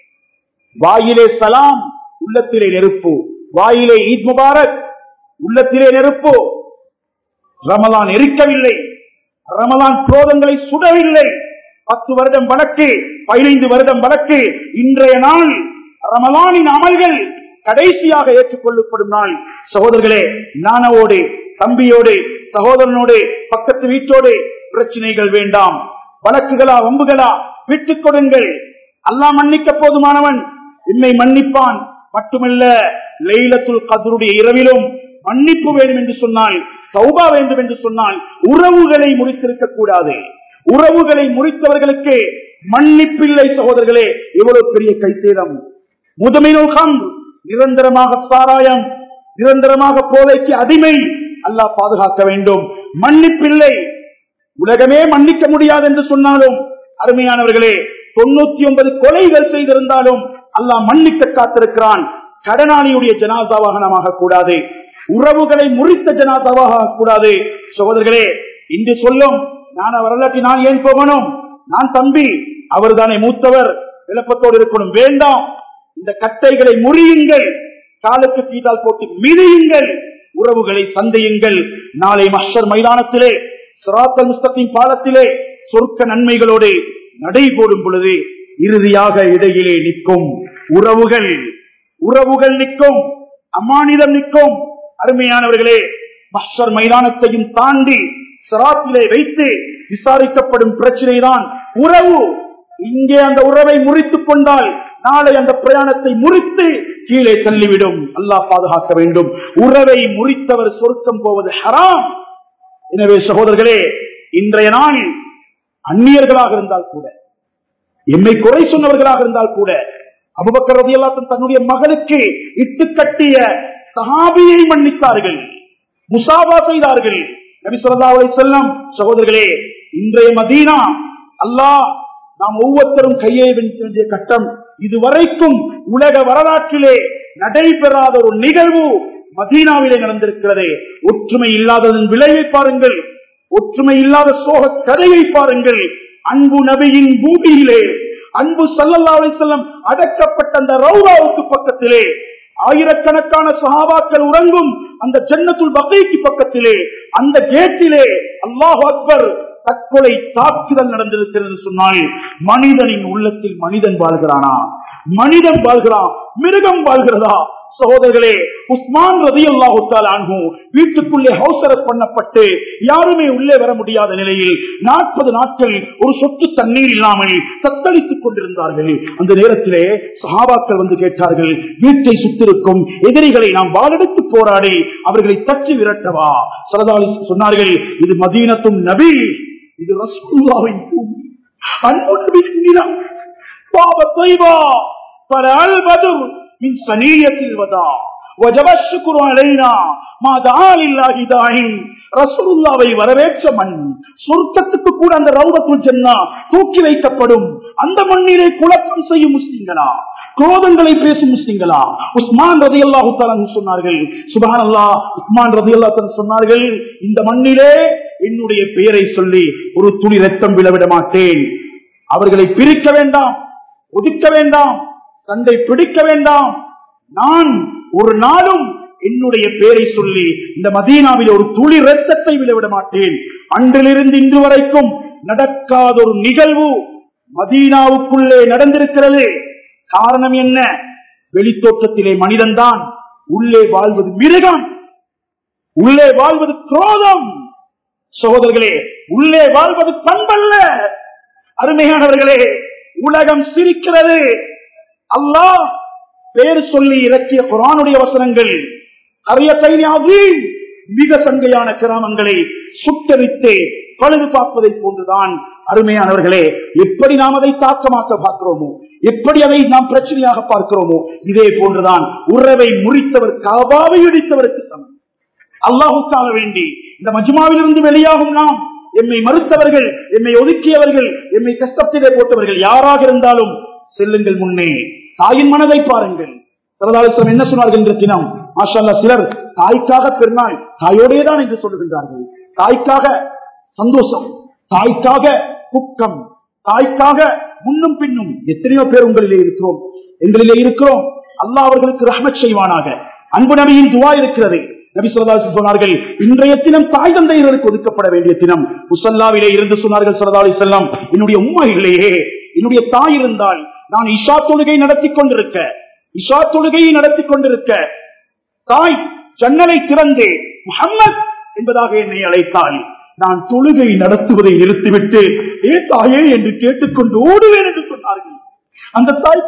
வாயிலே சலாம் உள்ளத்திலே நெருப்பு வாயிலே ஈத் முபாரக் உள்ளத்திலே நெருப்பு ரமலான் எரிக்கவில்லை ரமலான் குரோதங்களை சுடவில்லை பத்து வருடம் வழக்கு பதினைந்து வருடம் வழக்கு இன்றைய நாள் ரமலானின் அமல்கள் கடைசியாக ஏற்றுக்கொள்ளப்படும் நாள் சகோதரர்களே நானவோடு தம்பியோடு சகோதரனோடு பக்கத்து வீட்டோடு பிரச்சனைகள் வேண்டாம் வழக்குகளா வம்புகளா விட்டுக் கொடுங்கள் அல்லாஹ் மன்னிக்க போதுமானவன் என்னை மன்னிப்பான் மட்டுமல்ல லைலத்துல் கதருடைய இரவிலும் மன்னிப்பு வேண்டும் என்று சொன்னால் சௌபா வேண்டும் என்று சொன்னால் உறவுகளை முறித்திருக்க கூடாது உறவுகளை முறித்தவர்களுக்கு மன்னிப்பில்லை சகோதரர்களே எவ்வளவு பெரிய கைத்தேரம் முதுமைநோகம் நிரந்தரமாக சாராயம் நிரந்தரமாக போதைக்கு அடிமை அல்லாஹ் பாதுகாக்க வேண்டும் மன்னிப்பில்லை உலகமே மன்னிக்க முடியாது என்று சொன்னாலும் அருமையானவர்களே தொண்ணூத்தி ஒன்பது கொலைகள் செய்திருந்தாலும் அல்லாஹ் மன்னிக்க காத்திருக்கிறான் கடனாளியுடைய ஜனாதாவாக நாம் ஆகக்கூடாது உறவுகளை முறித்த ஜனாதாவாக ஆகக்கூடாது சகோதரர்களே இன்று சொல்லும் நான் வரலாற்றி நான் ஏன் போகணும் நான் தம்பி அவர் தானே மூத்தவர் விளப்பத்தோடு இருக்கணும் வேண்டாம் இந்த கட்டைகளை முறியுங்கள் காலுக்கு சீதால் போட்டு மிதியுங்கள் உறவுகளை சந்தையுங்கள் நாளை மஷர் மைதானத்திலே சிராத்தல் முஸ்தத்தின் பாலத்திலே சொர்க்க நன்மைகளோடு நடைபோடும் பொழுது இறுதியாக இடையிலே நிற்கும் உறவுகள் உறவுகள் நிற்கும் அம்மானிடம் நிற்கும் அருமையானவர்களே மஷர் மைதானத்தையும் தாண்டி சிராத்திலே வைத்து விசாரிக்கப்படும் பிரச்சனை தான் உறவு இங்கே அந்த உறவை முறித்துக் கொண்டால் நாளை அந்த பிரயாணத்தை முறித்து கீழே தள்ளிவிடும் அல்லாஹ் பாதுகாக்க வேண்டும் உறவை முறித்தவர் சொர்க்கம் போவது ஹராம் எனவே சகோதரர்களே இன்றைய நாள் அந்நியர்களாக இருந்தால் கூட எம்மை குறை சொன்னவர்களாக இருந்தால் கூட அபுபக்கர் ரதியல்லாத்தன் தன்னுடைய மகனுக்கு இட்டு கட்டிய சஹாபியை மன்னித்தார்கள் முசாபா செய்தார்கள் நபி சொல்லா செல்லம் சகோதரர்களே இன்றைய மதீனா அல்லாஹ் நாம் ஒவ்வொருத்தரும் கையை வேண்டிய கட்டம் இதுவரைக்கும் உலக வரலாற்றிலே நடைபெறாத ஒரு நிகழ்வு மதீனாவிலே நடந்திருக்கிறது ஒற்றுமை இல்லாததன் விளைவை பாருங்கள் ஒற்றுமை இல்லாத சோக கதையை பாருங்கள் அன்பு நபியின் பூமியிலே அன்பு சல்லல்லா செல்லம் அடக்கப்பட்ட அந்த ரவுராவுக்கு பக்கத்திலே ஆயிரக்கணக்கான சஹாபாக்கள் உறங்கும் அந்த ஜன்னத்துல் பகைக்கு பக்கத்திலே அந்த கேட்டிலே அல்லாஹ் அக்பர் தற்கொலை தாக்குதல் நடந்திருக்கிறது சொன்னால் மனிதனின் உள்ளத்தில் மனிதன் வாழ்கிறானா மனிதன் வாழ்கிறான் மிருகம் வாழ்கிறதா சகோதரர்களே உஸ்மான் ரதி அல்லாஹு வீட்டுக்குள்ளே ஹவுசரத் பண்ணப்பட்டு யாருமே உள்ளே வர முடியாத நிலையில் நாற்பது நாட்கள் ஒரு சொட்டு தண்ணீர் இல்லாமல் தத்தளித்துக் கொண்டிருந்தார்கள் அந்த நேரத்திலே சஹாபாக்கள் வந்து கேட்டார்கள் வீட்டை சுத்திருக்கும் எதிரிகளை நாம் வாழெடுத்து போராடி அவர்களை தச்சு விரட்டவா சரதாலி சொன்னார்கள் இது மதீனத்தும் நபி இது ரசூல்லாவின் பூமி அன்பு நபியின் நிலம் باب طيبة طلع البدر من سنية الوداع وجب الشكر علينا ما دعا لله داعٍ ரசூலுல்லாவை வரவேற்ற மண் சொர்க்கத்துக்கு கூட அந்த ரவுடத்துல் ஜன்னா தூக்கி வைக்கப்படும் அந்த மண்ணிலே குழப்பம் செய்யும் முஸ்லிம்களா குரோதங்களை பேசும் முஸ்லிம்களா உஸ்மான் ரதி அல்லாஹு சொன்னார்கள் சுபான் அல்லா உஸ்மான் ரதி அல்லா சொன்னார்கள் இந்த மண்ணிலே என்னுடைய பெயரை சொல்லி ஒரு துளி ரத்தம் விழவிட மாட்டேன் அவர்களை பிரிக்க வேண்டாம் ஒதுக்க வேண்டாம் தந்தை பிடிக்க வேண்டாம் நான் ஒரு நாளும் என்னுடைய பெயரை சொல்லி இந்த மதீனாவில் ஒரு துளி ரத்தத்தை விழவிட மாட்டேன் அன்றிலிருந்து இன்று வரைக்கும் நடக்காத ஒரு நிகழ்வு மதீனாவுக்குள்ளே நடந்திருக்கிறது காரணம் என்ன வெளித்தோற்றத்திலே மனிதன்தான் உள்ளே வாழ்வது மிருகம் உள்ளே வாழ்வது குரோதம் சகோதரர்களே உள்ளே வாழ்வது பண்பல்ல அருமையானவர்களே உலகம் சிரிக்கிறது அல்லாஹ் பேர் சொல்லி இறக்கிய குரானுடைய வசனங்கள் அரியத்தையாவி மிக சங்கையான கிராமங்களை சுட்டரித்து பழுது பார்ப்பதை போன்றுதான் அருமையானவர்களே எப்படி நாம் அதை தாக்கமாக்க பார்க்கிறோமோ எப்படி அதை நாம் பிரச்சனையாக பார்க்கிறோமோ இதே போன்றுதான் உறவை முறித்தவர் காபாவை இடித்தவருக்கு சமம் அல்லாஹுக்காக வேண்டி இந்த மஜ்மாவிலிருந்து வெளியாகும் நாம் எம்மை மறுத்தவர்கள் எம்மை ஒதுக்கியவர்கள் எம்மை கஷ்டத்திலே போட்டவர்கள் யாராக இருந்தாலும் செல்லுங்கள் முன்னே தாயின் மனதை பாருங்கள் சரதாலிசம் என்ன சொன்னார்கள் என்ற தினம் மாஷல்லா சிலர் தாய்க்காக பெருநாள் தாயோடே தான் என்று சொல்லுகின்றார்கள் தாய்க்காக சந்தோஷம் தாய்க்காக துக்கம் தாய்க்காக முன்னும் பின்னும் எத்தனையோ பேர் உங்களிலே இருக்கிறோம் எங்களிலே இருக்கிறோம் அல்லாஹ் அவர்களுக்கு ரஹ்மத் செய்வானாக அன்பு நபியின் துவா இருக்கிறது நபி சொல்லா சொன்னார்கள் இன்றைய தினம் தாய் தந்தையர்களுக்கு ஒதுக்கப்பட வேண்டிய தினம் முசல்லாவிலே இருந்து சொன்னார்கள் சரதாலி செல்லம் என்னுடைய உண்மை இல்லையே என்னுடைய தாய் இருந்தால் நான் இஷா தொழுகை நடத்தி கொண்டிருக்க இஷா தொழுகையை நடத்தி கொண்டிருக்க தாய் ஜன்னலை திறந்து முகம்மது என்பதாக என்னை அழைத்தாள் நான் தொழுகை நடத்துவதை நிறுத்திவிட்டு ஏ தாயே என்று கேட்டுக்கொண்டு ஓடுவேன் என்று சொன்னார்கள் அந்த தாய்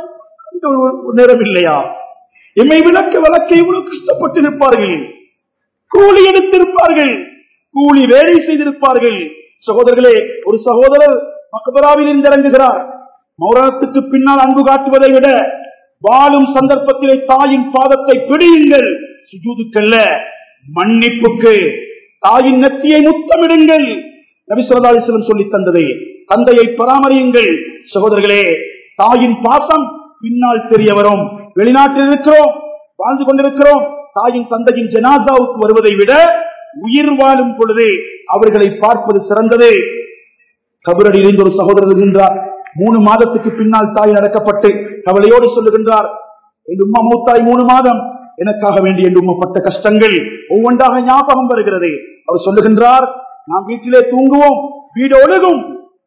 நேரம் இல்லையா எம்மை விளக்க வழக்க இவ்வளவு கஷ்டப்பட்டு இருப்பார்கள் கூலி எடுத்திருப்பார்கள் கூலி வேலை செய்திருப்பார்கள் சகோதரர்களே ஒரு சகோதரர் மக்பராவில் இருந்து இறங்குகிறார் மௌரணத்துக்கு பின்னால் அன்பு காட்டுவதை விட வாழும் சந்தர்ப்பத்திலே தாயின் பாதத்தை பிடியுங்கள் சுஜூதுக்கல்ல மன்னிப்புக்கு தாயின் நெத்தியை முத்தமிடுங்கள் நபிசுரதாலிசலம் சொல்லி தந்ததை தந்தையை பராமரியுங்கள் சகோதரர்களே தாயின் பாசம் பின்னால் தெரிய வரும் வெளிநாட்டில் இருக்கிறோம் வாழ்ந்து கொண்டிருக்கிறோம் தாயின் தந்தையின் ஜனாதாவுக்கு வருவதை விட உயிர் வாழும் பொழுது அவர்களை பார்ப்பது சிறந்தது கபரடியில் ஒரு சகோதரர் இருக்கின்றார் மூணு மாதத்துக்கு பின்னால் தாய் நடக்கப்பட்டு கவலையோடு சொல்லுகின்றார் என் உம்மா மூத்தாய் மூணு மாதம் எனக்காக வேண்டி என்று உம்மப்பட்ட கஷ்டங்கள் ஒவ்வொன்றாக ஞாபகம் வருகிறது அவர் சொல்லுகின்றார் நாம் வீட்டிலே தூங்குவோம் வீடு ஒழுகும்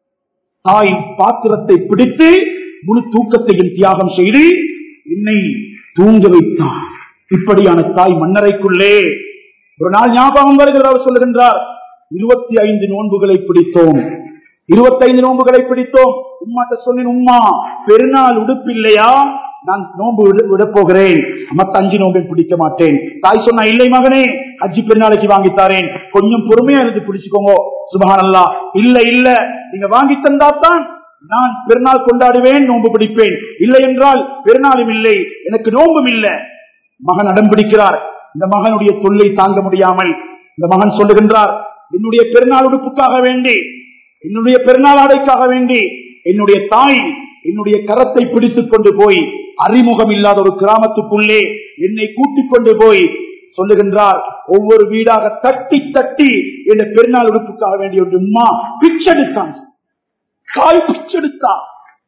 தாய் பாத்திரத்தை பிடித்து முழு தூக்கத்தையும் தியாகம் செய்து என்னை தூங்க வைத்தார் இப்படியான தாய் மன்னரைக்குள்ளே ஒரு நாள் ஞாபகம் வருகிறது அவர் சொல்லுகின்றார் இருபத்தி ஐந்து நோன்புகளை பிடித்தோம் இருபத்தைந்து நோன்புகளை பிடித்தோம் உம்மாட்ட சொன்னேன் உம்மா பெருநாள் உடுப்பு இல்லையா நான் நோன்பு விட போகிறேன் மத்த அஞ்சு நோன்பை பிடிக்க மாட்டேன் தாய் சொன்னா இல்லை மகனே அஜி பெருநாளைக்கு வாங்கித்தாரேன் கொஞ்சம் பொறுமையா இருந்து பிடிச்சுக்கோங்க சுபகானல்லா இல்ல இல்ல நீங்க வாங்கி தந்தாத்தான் நான் பெருநாள் கொண்டாடுவேன் நோன்பு பிடிப்பேன் இல்லை என்றால் பெருநாளும் இல்லை எனக்கு நோன்பும் இல்லை மகன் அடம் பிடிக்கிறார் இந்த மகனுடைய தொல்லை தாங்க முடியாமல் இந்த மகன் சொல்லுகின்றார் என்னுடைய பெருநாள் உடுப்புக்காக வேண்டி என்னுடைய பெருநாள் ஆடைக்காக வேண்டி என்னுடைய தாய் என்னுடைய கரத்தை பிடித்துக் கொண்டு போய் அறிமுகம் இல்லாத ஒரு கிராமத்துக்குள்ளே என்னை கூட்டிக் கொண்டு போய் சொல்லுகின்றார் ஒவ்வொரு வீடாக தட்டி தட்டி என் பெருநாள் உடுப்புக்காக வேண்டிய ஒரு உமா பிச்செடுத்தான் தாய் பிச்செடுத்தான்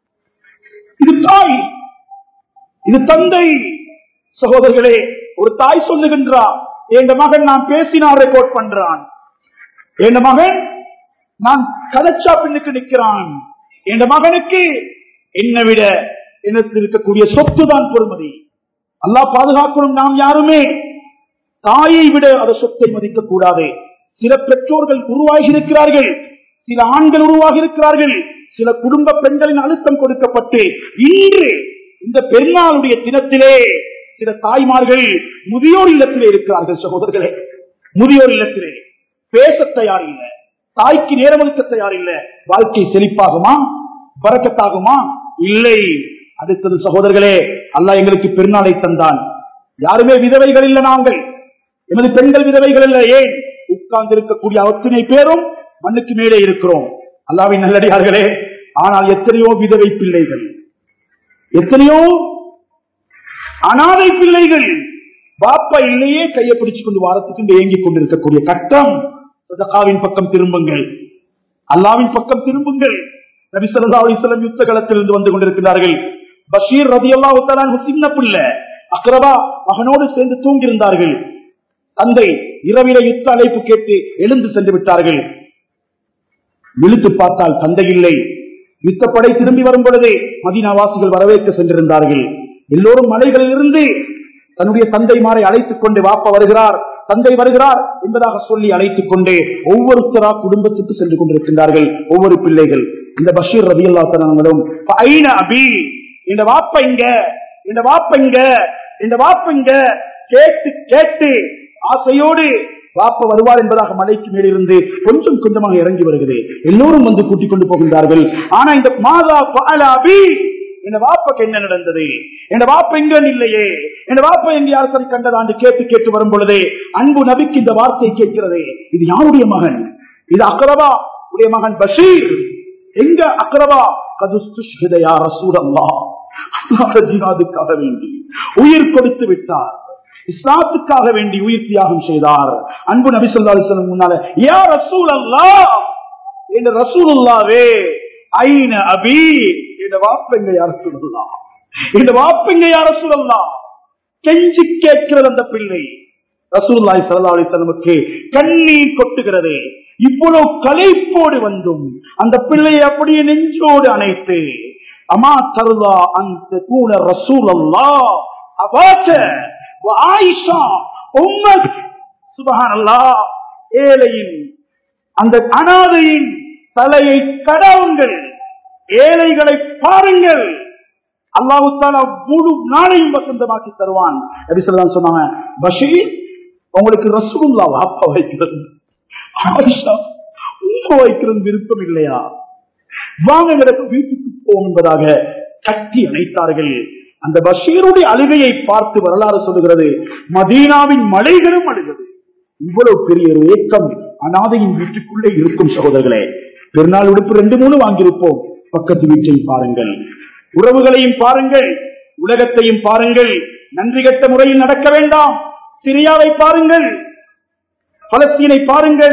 இது தாய் இது தந்தை சகோதரர்களே ஒரு தாய் சொல்லுகின்றார் என் மகன் நான் பேசினால் ரெக்கார்ட் பண்றான் என் மகன் நான் கதச்சா பின்னுக்கு நிற்கிறான் என் மகனுக்கு என்னை விட எனக்கு இருக்கக்கூடிய சொத்து தான் பொறுமதி அல்லா பாதுகாக்கணும் நாம் யாருமே தாயை விட அந்த சொத்தை மதிக்க கூடாது சில பெற்றோர்கள் உருவாகி இருக்கிறார்கள் சில ஆண்கள் உருவாகி இருக்கிறார்கள் சில குடும்ப பெண்களின் அழுத்தம் கொடுக்கப்பட்டு இன்று இந்த பெருநாளுடைய தினத்திலே சில தாய்மார்கள் முதியோர் இல்லத்திலே இருக்கிறார்கள் சகோதரர்களே முதியோர் இல்லத்திலே பேச தயார் இல்லை தாய்க்கு நேரம் ஒதுக்க தயார் இல்லை வாழ்க்கை செழிப்பாகுமா பறக்கத்தாகுமா இல்லை அடுத்தது சகோதரர்களே அல்லா எங்களுக்கு பெருநாளை தந்தான் யாருமே விதவைகள் இல்லை நாங்கள் எமது பெண்கள் விதவைகள் இல்லை ஏன் உட்கார்ந்து இருக்கக்கூடிய அத்தனை பேரும் மண்ணுக்கு மேலே இருக்கிறோம் அல்லாவின் நல்லடியார்களே ஆனால் எத்தனையோ விதவை பிள்ளைகள் எத்தனையோ அனாதை பிள்ளைகள் பாப்பா இல்லையே கையை பிடிச்சு கொண்டு வாரத்துக்கு ஏங்கிக் கொண்டிருக்கக்கூடிய கட்டம் சதகாவின் பக்கம் திரும்புங்கள் அல்லாவின் பக்கம் திரும்புங்கள் நபிசல்லா அலிஸ்லாம் யுத்த களத்திலிருந்து வந்து கொண்டிருக்கிறார்கள் பஷீர் ரதி அல்லா சின்ன பிள்ளை அக்ரபா மகனோடு சேர்ந்து தூங்கியிருந்தார்கள் தந்தை இரவில யுத்த அழைப்பு கேட்டு எழுந்து சென்று விட்டார்கள் விழுத்து பார்த்தால் தந்தை இல்லை யுத்தப்படை திரும்பி வரும் பொழுதே மதினாவாசிகள் வரவேற்க சென்றிருந்தார்கள் எல்லோரும் மலைகளில் இருந்து தன்னுடைய தந்தைமாரை அழைத்துக் கொண்டு வாப்ப வருகிறார் தந்தை வருகிறார் என்பதாக சொல்லி அழைத்துக் கொண்டு ஒவ்வொருத்தரா குடும்பத்துக்கு சென்று கொண்டிருக்கின்றார்கள் ஒவ்வொரு பிள்ளைகள் இந்த பஷீர் ரவி அல்லாத்தனும் அபி இந்த வாப்ப இங்க இந்த வாப்ப இங்க இந்த வாப்ப இங்க கேட்டு கேட்டு ஆசையோடு வாப்ப வருவார் என்பதாக மலைக்கு மேலிருந்து கொஞ்சம் கொஞ்சமாக இறங்கி வருகிறது எல்லோரும் வந்து கூட்டிக் கொண்டு போகின்றார்கள் ஆனா இந்த மாதா பாலாபி என் வாப்பக்கு என்ன நடந்தது என் வாப்ப எங்க இல்லையே என் வாப்ப எங்க அரசரை கண்டதாண்டு கேட்டு கேட்டு வரும் பொழுதே அன்பு நபிக்கு இந்த வார்த்தை கேட்கிறது இது யாருடைய மகன் இது அக்ரபா உடைய மகன் பஷீர் எங்க அக்ரபா கதுஸ்துஷ்ஹிதயா ரசூலல்லா அல்லாஹ் ஜிஹாதுக்காக வேண்டி உயிர் கொடுத்து விட்டார் இஸ்லாத்துக்காக வேண்டி உயிர் தியாகம் செய்தார் அன்பு நபி சொல்லா அலிஸ்லம் முன்னால யா ரசூல் அல்லா என்ற ரசூலுல்லாவே ஐன அபி என்ற வாப்பெங்க யார சொல்லலாம் இந்த வாப்பெங்க யார சொல்லலாம் கெஞ்சி கேட்கிறது அந்த பிள்ளை ரசூல்லாய் சல்லா அலிஸ்லமுக்கு கண்ணீர் கொட்டுகிறது இவ்வளவு கலைப்போடு வந்தும் அந்த பிள்ளையை அப்படியே நெஞ்சோடு அணைத்து அமா தருதா அந்த கூட ரசூல் அல்லா அபாச்ச ஆயிஷா உம்மத் சுபஹான் அல்லா ஏழையின் அந்த அனாதையின் தலையை கடவுங்கள் ஏழைகளை பாருங்கள் அல்லாஹு தாலா முழு நாளையும் வசந்தமாக்கி தருவான் எப்படி சொல்லலாம் சொன்னாங்க பஷீர் உங்களுக்கு ரசூல்லா வாப்பா வைக்கிறது ஆயிஷா உங்க வைக்கிறது விருப்பம் இல்லையா வாங்க எனக்கு வீட்டுக்கு போகும் என்பதாக கட்டி அணைத்தார்கள் அந்த பஷீருடைய அழுகையை பார்த்து வரலாறு சொல்லுகிறது மதீனாவின் மலைகளும் அழுகிறது இவ்வளவு பெரிய ஒரு ஏக்கம் அனாதையின் வீட்டுக்குள்ளே இருக்கும் சகோதரர்களே பெருநாள் உடுப்பு ரெண்டு மூணு வாங்கியிருப்போம் பக்கத்து வீட்டை பாருங்கள் உறவுகளையும் பாருங்கள் உலகத்தையும் பாருங்கள் நன்றி கட்ட முறையில் நடக்க வேண்டாம் சிரியாவை பாருங்கள் பலஸ்தீனை பாருங்கள்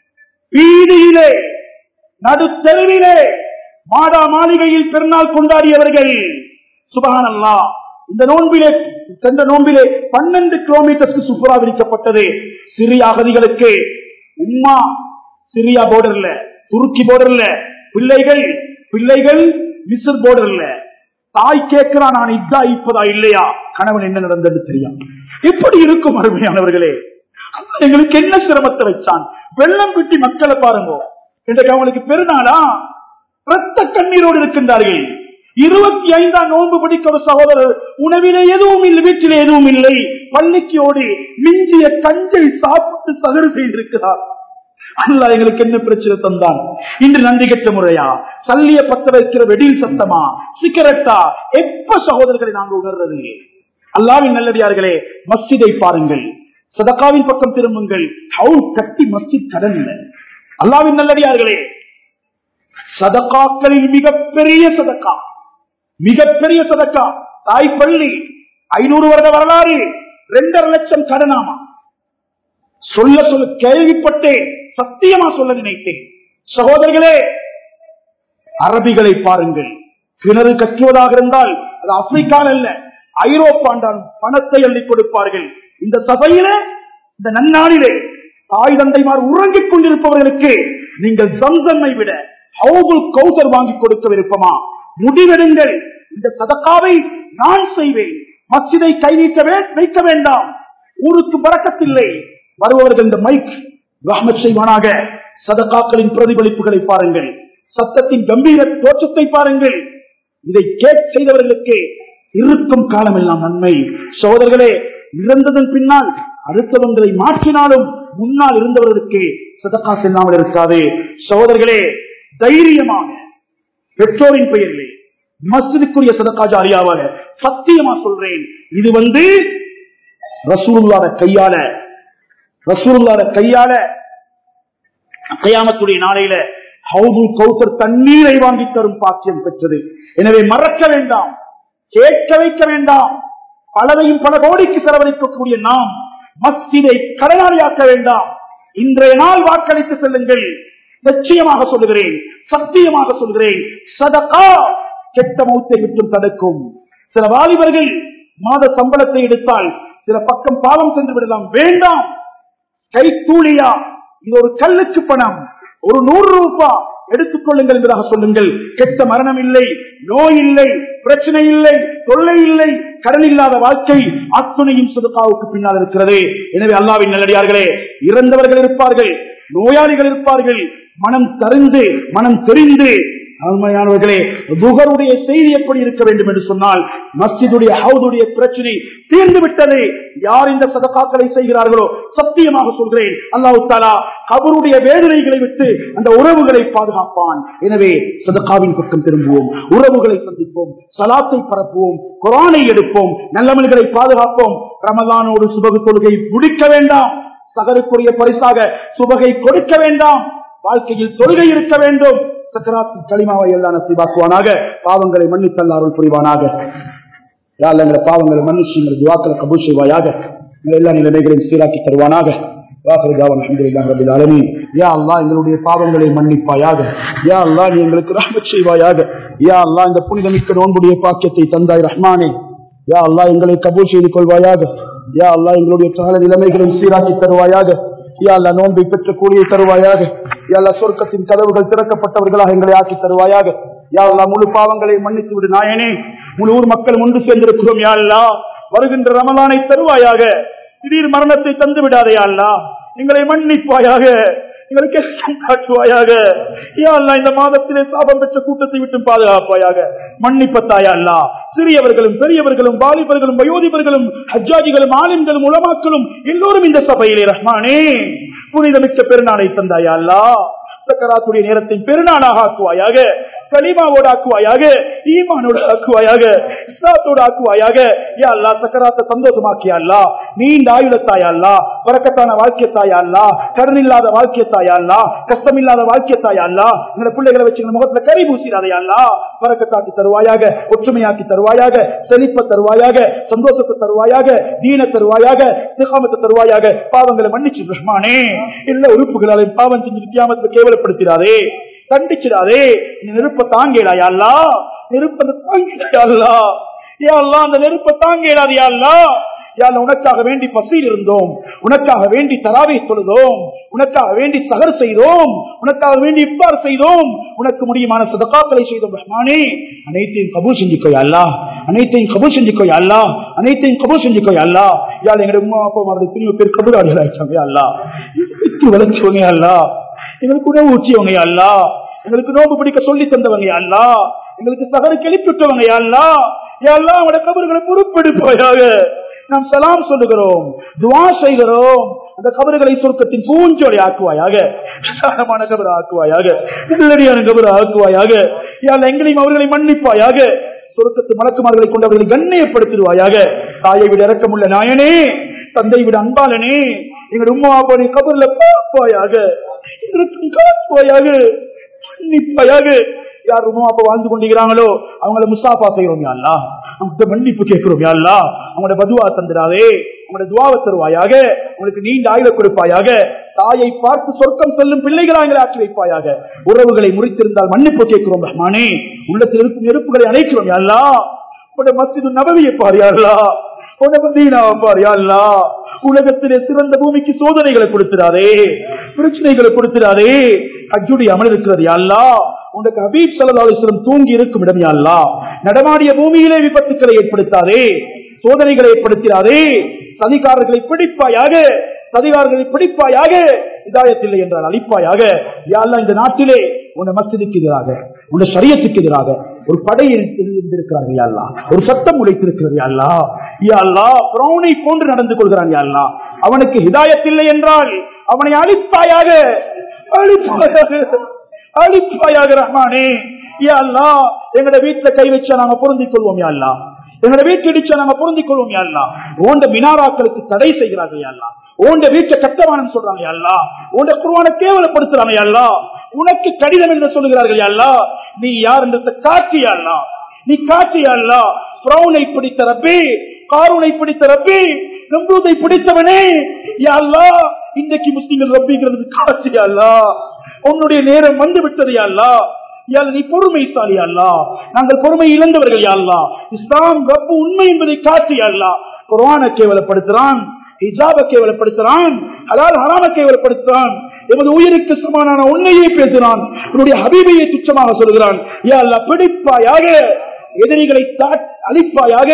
வீதியிலே நடுத்தெருவிலே மாடா மாளிகையில் பெருநாள் கொண்டாடியவர்கள் சுபகானல்லா இந்த நோன்பிலே சென்ற நோன்பிலே பன்னெண்டு கிலோமீட்டருக்கு சுற்றுலா விரிக்கப்பட்டது சிறிய அகதிகளுக்கு உம்மா சிரியா போர்டர்ல துருக்கி போர்டர்ல பிள்ளைகள் பிள்ளைகள் மிஸ்ர் போர்டர்ல தாய் கேட்கிறா நான் இதா இப்பதா இல்லையா கணவன் என்ன நடந்தது தெரியும் எப்படி இருக்கும் அருமையானவர்களே அல்லாஹ் எங்களுக்கு என்ன சிரமத்தை வச்சான் வெள்ளம் விட்டி மக்களை பாருங்க இன்றைக்கு அவங்களுக்கு பெருநாளா ரத்த கண்ணீரோடு இருக்கின்றார்கள் இருபத்தி ஐந்தாம் நோன்பு பிடிக்க ஒரு சகோதரர் உணவிலே எதுவும் இல்லை வீட்டிலே எதுவும் இல்லை பள்ளிக்கு ஓடி மிஞ்சிய கஞ்சை சாப்பிட்டு சகரு செய்திருக்கிறார் அல்லாஹ் எங்களுக்கு என்ன பிரச்சனை தந்தான் இன்று நன்றி கெட்ட முறையா சல்லிய பத்த வைக்கிற வெடில் சத்தமா சிகரெட்டா எப்ப சகோதரர்களை நாங்கள் உணர்றது அல்லாவின் நல்லடியார்களே மஸ்ஜிதை பாருங்கள் சதக்காவின் பக்கம் திரும்புங்கள் ஹவுல் கட்டி மஸ்ஜித் கடன் இல்லை அல்லாவின் நல்லடியார்களே சதக்காக்களில் மிகப்பெரிய சதக்கா மிகப்பெரிய சதக்கா தாய் பள்ளி ஐநூறு வருட வரலாறு ரெண்டரை லட்சம் கடனாமா சொல்ல சொல்ல கேள்விப்பட்டேன் சத்தியமா சொல்ல நினைத்தேன் சகோதரர்களே அரபிகளை பாருங்கள் கிணறு கட்டுவதாக இருந்தால் அது ஆப்பிரிக்கால் அல்ல ஐரோப்பாண்டால் பணத்தை அள்ளி கொடுப்பார்கள் இந்த சபையிலே இந்த நன்னாளிலே தாய் தந்தைமார் உறங்கிக் கொண்டிருப்பவர்களுக்கு நீங்கள் சம்சம்மை விட ஹவுபுல் கௌசர் வாங்கி கொடுக்க விருப்பமா முடிவெடுங்கள் இந்த சதக்காவை நான் செய்வேன் மசிதை கை நீட்ட வே- வைக்க வேண்டாம் ஊருக்கு பறக்கத்தில்லை வருபவர்கள் இந்த மைக் ரஹ்மத் செய்வானாக சதக்காக்களின் பிரதிபலிப்புகளை பாருங்கள் சத்தத்தின் கம்பீர தோற்றத்தை பாருங்கள் இதை கேட் செய்தவர்களுக்கு இருக்கும் காலம் எல்லாம் நன்மை சோதர்களே இறந்ததன் பின்னால் அடுத்தவங்களை மாற்றினாலும் முன்னால் இருந்தவர்களுக்கு சதக்கா செல்லாமல் இருக்காது சகோதரர்களே தைரியமாக பெற்றோரின் பெயரிலே மஸ்ஜிதுக்குரிய சதக்கா ஜாரியாவாக சத்தியமா சொல்றேன் இது வந்து ரசூலுல்லாத கையால ரசூலுல்லாத கையால கயாமத்துடைய நாளையில ஹவுது கௌசர் தண்ணீரை வாங்கி தரும் பாக்கியம் பெற்றது எனவே மறக்க வேண்டாம் கேட்க வைக்க வேண்டாம் பலரையும் பல கோடிக்கு செலவழிக்கக்கூடிய நாம் மஸ்ஜிதை கடனாளியாக்க வேண்டாம் இன்றைய நாள் வாக்களித்து செல்லுங்கள் நிச்சயமாக சொல்லுகிறேன் சத்தியமாக சொல்கிறேன் சதகா கெட்ட மௌத்தை விட்டும் தடுக்கும் சில வாலிபர்கள் மாத சம்பளத்தை எடுத்தால் சில பக்கம் பாவம் சென்று விடலாம் வேண்டாம் கை தூளியா இது ஒரு கல்லுக்கு பணம் ஒரு நூறு ரூபாய் எடுத்துக்கொள்ளுங்கள் என்பதாக சொல்லுங்கள் கெட்ட மரணம் இல்லை நோய் இல்லை பிரச்சனை இல்லை தொல்லை இல்லை கடன் இல்லாத வாழ்க்கை அத்துணையும் சுதுக்காவுக்கு பின்னால் இருக்கிறது எனவே அல்லாவின் நல்லடியார்களே இறந்தவர்கள் இருப்பார்கள் நோயாளிகள் இருப்பார்கள் மனம் தருந்து மனம் தெரிந்து அருமையானவர்களே புகருடைய செய்தி எப்படி இருக்க வேண்டும் என்று சொன்னால் மஸ்ஜிதுடைய ஹவுதுடைய பிரச்சனை தீர்ந்து விட்டது யார் இந்த சதகாக்களை செய்கிறார்களோ சத்தியமாக சொல்கிறேன் அல்லாஹு தாலா கபருடைய வேதனைகளை விட்டு அந்த உறவுகளை பாதுகாப்பான் எனவே சதகாவின் பக்கம் திரும்புவோம் உறவுகளை சந்திப்போம் சலாத்தை பரப்புவோம் குரானை எடுப்போம் நல்லமல்களை பாதுகாப்போம் ரமலானோடு சுபகு தொழுகை முடிக்க வேண்டாம் சகருக்குரிய பரிசாக சுபகை கொடுக்க வேண்டாம் வாழ்க்கையில் தொழுகை இருக்க வேண்டும் சக்கராத்து களிமாவை எல்லாம் நசீபாக்குவானாக பாவங்களை மன்னித்தல்லாருள் புரிவானாக யாழ் எங்களை பாவங்களை மன்னிச்சு எங்களை துவாக்களை கபூல் செய்வாயாக எங்களை எல்லா நிலைமைகளையும் சீராக்கி தருவானாக வாசல்தாவன் அல்ஹம்துலில்லாஹி ரப்பில் ஆலமீன் யா அல்லாஹ் எங்களுடைய பாவங்களை மன்னிப்பாயாக யா அல்லாஹ் நீ எங்களுக்கு ரஹ்மத் செய்வாயாக யா அல்லாஹ் இந்த புனிதமிக்க நோன்புடைய பாக்கியத்தை தந்தாய் ரஹ்மானே யா அல்லாஹ் எங்களை கபூல் செய்து கொள்வாயாக யா அல்லாஹ் எங்களுடைய சகல நிலைமைகளையும் சீராக்கி தருவாயாக யா அல்லாஹ் நோன்பை பெற்ற கூலியை தருவாயாக யா அல்லாஹ் சொர்க்கத்தின் கதவுகள் திறக்கப்பட்டவர்களாக எங்களை ஆக்கி தருவாயாக யா அல்லாஹ் முழு பாவங்களை மன்னித்து விடு நாயனே முழு ஊர் மக்கள் ஒன்று சேர்ந்திருக்கிறோம் யா அல்லாஹ் வருகின்ற ரமலானை தருவாயாக திடீர் மரணத்தை தந்து விடாதே யா அல்லாஹ் எங்களை மன்னிப்பாயாக எங்களுக்கு எல்லாம் காட்டுவாயாக யா அல்லாஹ் இந்த மாதத்திலே சாபம் பெற்ற கூட்டத்தை விட்டு பாதுகாப்பாயாக மன்னிப்பத்தாயா அல்லா சிறியவர்களும் பெரியவர்களும் வாலிபர்களும் வயோதிபர்களும் ஹஜ்ஜாஜிகளும் ஆலிம்களும் உலமாக்களும் எல்லோரும் இந்த சபையிலே ரஹ்மானே புனிதமிக்க பெருநாளை தந்தாயா அல்லா சக்கராத்துடைய நேரத்தை பெருநாளாக ஆக்குவாயாக கலிமாவோடு ஆக்குவாயாக ஈமானோடு ஆக்குவாயாக இஸ்லாத்தோடு ஆக்குவாயாக யா அல்லா சக்கராத்த சந்தோஷமாக்கியா அல்லா நீண்ட ஆயுளத்தாயா அல்லா பறக்கத்தான வாழ்க்கையத்தாயா அல்லா கடன் இல்லாத வாழ்க்கையத்தாயா அல்லா கஷ்டம் இல்லாத வாழ்க்கையத்தாயா அல்லா எங்களை பிள்ளைகளை வச்சு எங்க முகத்துல கறி பூசிடாதையா அல்லா பறக்கத்தாக்கி தருவாயாக ஒற்றுமையாக்கி தருவாயாக செழிப்ப தருவாயாக சந்தோஷத்தை தருவாயாக தீன தருவாயாக சிகாமத்தை தருவாயாக பாவங்களை மன்னிச்சு ரஹ்மானே எல்லா உறுப்புகளாலையும் பாவம் செஞ்சு வித்தியாமத்தை கேவலப்படுத்திடாதே கண்டிச்சிடாதே நீ நெருப்ப தாங்கேடா அல்லா நெருப்ப தாங்கேடா யா அல்லா அந்த நெருப்ப தாங்கேடாது யா அல்லா யாழ் உனக்காக வேண்டி பசியில் இருந்தோம் உனக்காக வேண்டி தராவை தொழுதோம் உனக்காக வேண்டி சகர் செய்தோம் உனக்காக வேண்டி இப்பார் செய்தோம் உனக்கு முடியுமான சதக்காக்களை செய்தோம் ரஹ்மானே அனைத்தையும் கபூல் செஞ்சுக்கோ அல்லா அனைத்தையும் கபூல் செஞ்சுக்கோ அல்லா அனைத்தையும் கபூல் செஞ்சுக்கோ அல்லா யாழ் எங்களுடைய உமா அப்பா அவருடைய திரும்ப பேர் கபூலாடிகள் ஆயிடுச்சாங்க அல்லா வித்து வளர்ச்சவங்க அல்லா எங்களுக்கு உணவு ஊற்றியவங்க அல்லா எங்களுக்கு நோம்பு பிடிக்க சொல்லி தந்தவங்க அல்லா எங்களுக்கு சகரு கெளிப்பிட்டவங்க அல்லா எல்லாம் அவங்களோட கபர்களை பொறுப்பெடுப்பாயாக நாம் சலாம் சொல்லுகிறோம் துவா செய்கிறோம் அந்த கபறுகளை சொர்க்கத்தின் பூஞ்சோலை ஆக்குவாயாக விசாலமான கபர் ஆக்குவாயாக நல்லடியான கபர் ஆக்குவாயாக யாழ் எங்களையும் அவர்களை மன்னிப்பாயாக சொர்க்கத்து மலக்குமார்களை கொண்டு அவர்களை கண்ணியப்படுத்திடுவாயாக தாயை விட இறக்கமுள்ள நாயனே தந்தை விட அன்பாளனே எங்கள் உம்மா அப்படி கபர்ல பார்ப்பாயாக எங்களுக்கு காட்டுவாயாக மன்னிப்பாயாக யார் உமா அப்ப வாழ்ந்து கொண்டிருக்கிறாங்களோ அவங்கள முசாஃபா செய்யறோம் யாழ்லா அவங்க மன்னிப்பு கேட்கிறோம் யாழ்லா அவங்களோட பதுவா தந்துடாதே உங்களோட துவாவை தருவாயாக உங்களுக்கு நீண்ட ஆயுத கொடுப்பாயாக தாயை பார்த்து சொர்க்கம் சொல்லும் பிள்ளைகளாக ஆக்கி வைப்பாயாக உறவுகளை முறித்திருந்தால் மன்னிப்பு கேட்கிறோம் ரஹ்மானே உள்ளத்தில் இருக்கும் நெருப்புகளை அணைக்கிறோம் யாழ்லா உங்களோட மசிது நபவியை பார் யாழ்லா உங்களோட மதீனாவை பார் யாழ்லா உலகத்திலே சிறந்த பூமிக்கு சோதனைகளை கொடுத்திடாதே பிரச்சனைகளை கொடுத்திடாதே அஜுடைய அமல் இருக்கிறது யாழ்லா உனக்கு ஹபீப் சல்லாஸ்லம் தூங்கி இருக்கும் இடம் யாழ்லா நடமாடிய பூமியிலே விபத்துக்களை ஏற்படுத்தாதே சோதனைகளை ஏற்படுத்தாதே சதிகாரர்களை பிடிப்பாயாக சதிகாரர்களை பிடிப்பாயாக இதாயத்தில்லை என்றால் அழிப்பாயாக யாழ்லா இந்த நாட்டிலே உன்னை மசிதிக்கு எதிராக உன்னை சரியத்துக்கு எதிராக ஒரு படை இருந்திருக்கிறார்கள் யாழ்லா ஒரு சட்டம் உழைத்திருக்கிறது யாழ்லா யாழ்லா பிரௌனை போன்று நடந்து கொள்கிறான் யாழ்லா அவனுக்கு ஹிதாயத்தில்லை என்றால் அவனை அழிப்பாயாக அழிப்பாயாக அழிப்பாயாக ரஹ்மானே யாழ்லா எங்கட வீட்டுல கை வச்சா நாங்க பொருந்திக் கொள்வோம் யாழ்லா எங்கட வீட்டு இடிச்சா நாங்க பொருந்திக் கொள்வோம் யாழ்லா ஓண்ட மினாராக்களுக்கு தடை செய்கிறார்கள் யாழ்லா ஓண்ட வீட்டை கட்டவானம் சொல்றாங்க யாழ்லா ஓண்ட குருவான கேவலப்படுத்துறாங்க யாழ்லா உனக்கு கடிதம் என்று சொல்லுகிறார்கள் யாழ்லா நீ யார் என்றதை காட்சி யாழ்லா நீ காட்சி யாழ்லா பிரௌனை பிடித்த ரப்பி காரூனை பிடித்த ரப்பி நம்பூதை பிடித்தவனே யாழ்லா இன்றைக்கு முஸ்லிம்கள் ரப்பிங்கிறது காட்சி யாழ்லா உன்னுடைய நேரம் வந்து விட்டது யாழ்லா யாழ் நீ பொறுமைசாலி அல்லா நாங்கள் பொறுமை இழந்தவர்கள் யாழ்லா இஸ்லாம் ரப்பு உண்மை என்பதை காட்டி அல்லா குரான கேவலப்படுத்துறான் ஹிஜாப கேவலப்படுத்துறான் அதாவது ஹராம கேவலப்படுத்துறான் எமது உயிருக்கு சமானான உண்மையை பேசுகிறான் உன்னுடைய ஹபீபையை துச்சமாக சொல்கிறான் யா அல்லா பிடிப்பாயாக எதிரிகளை அழிப்பாயாக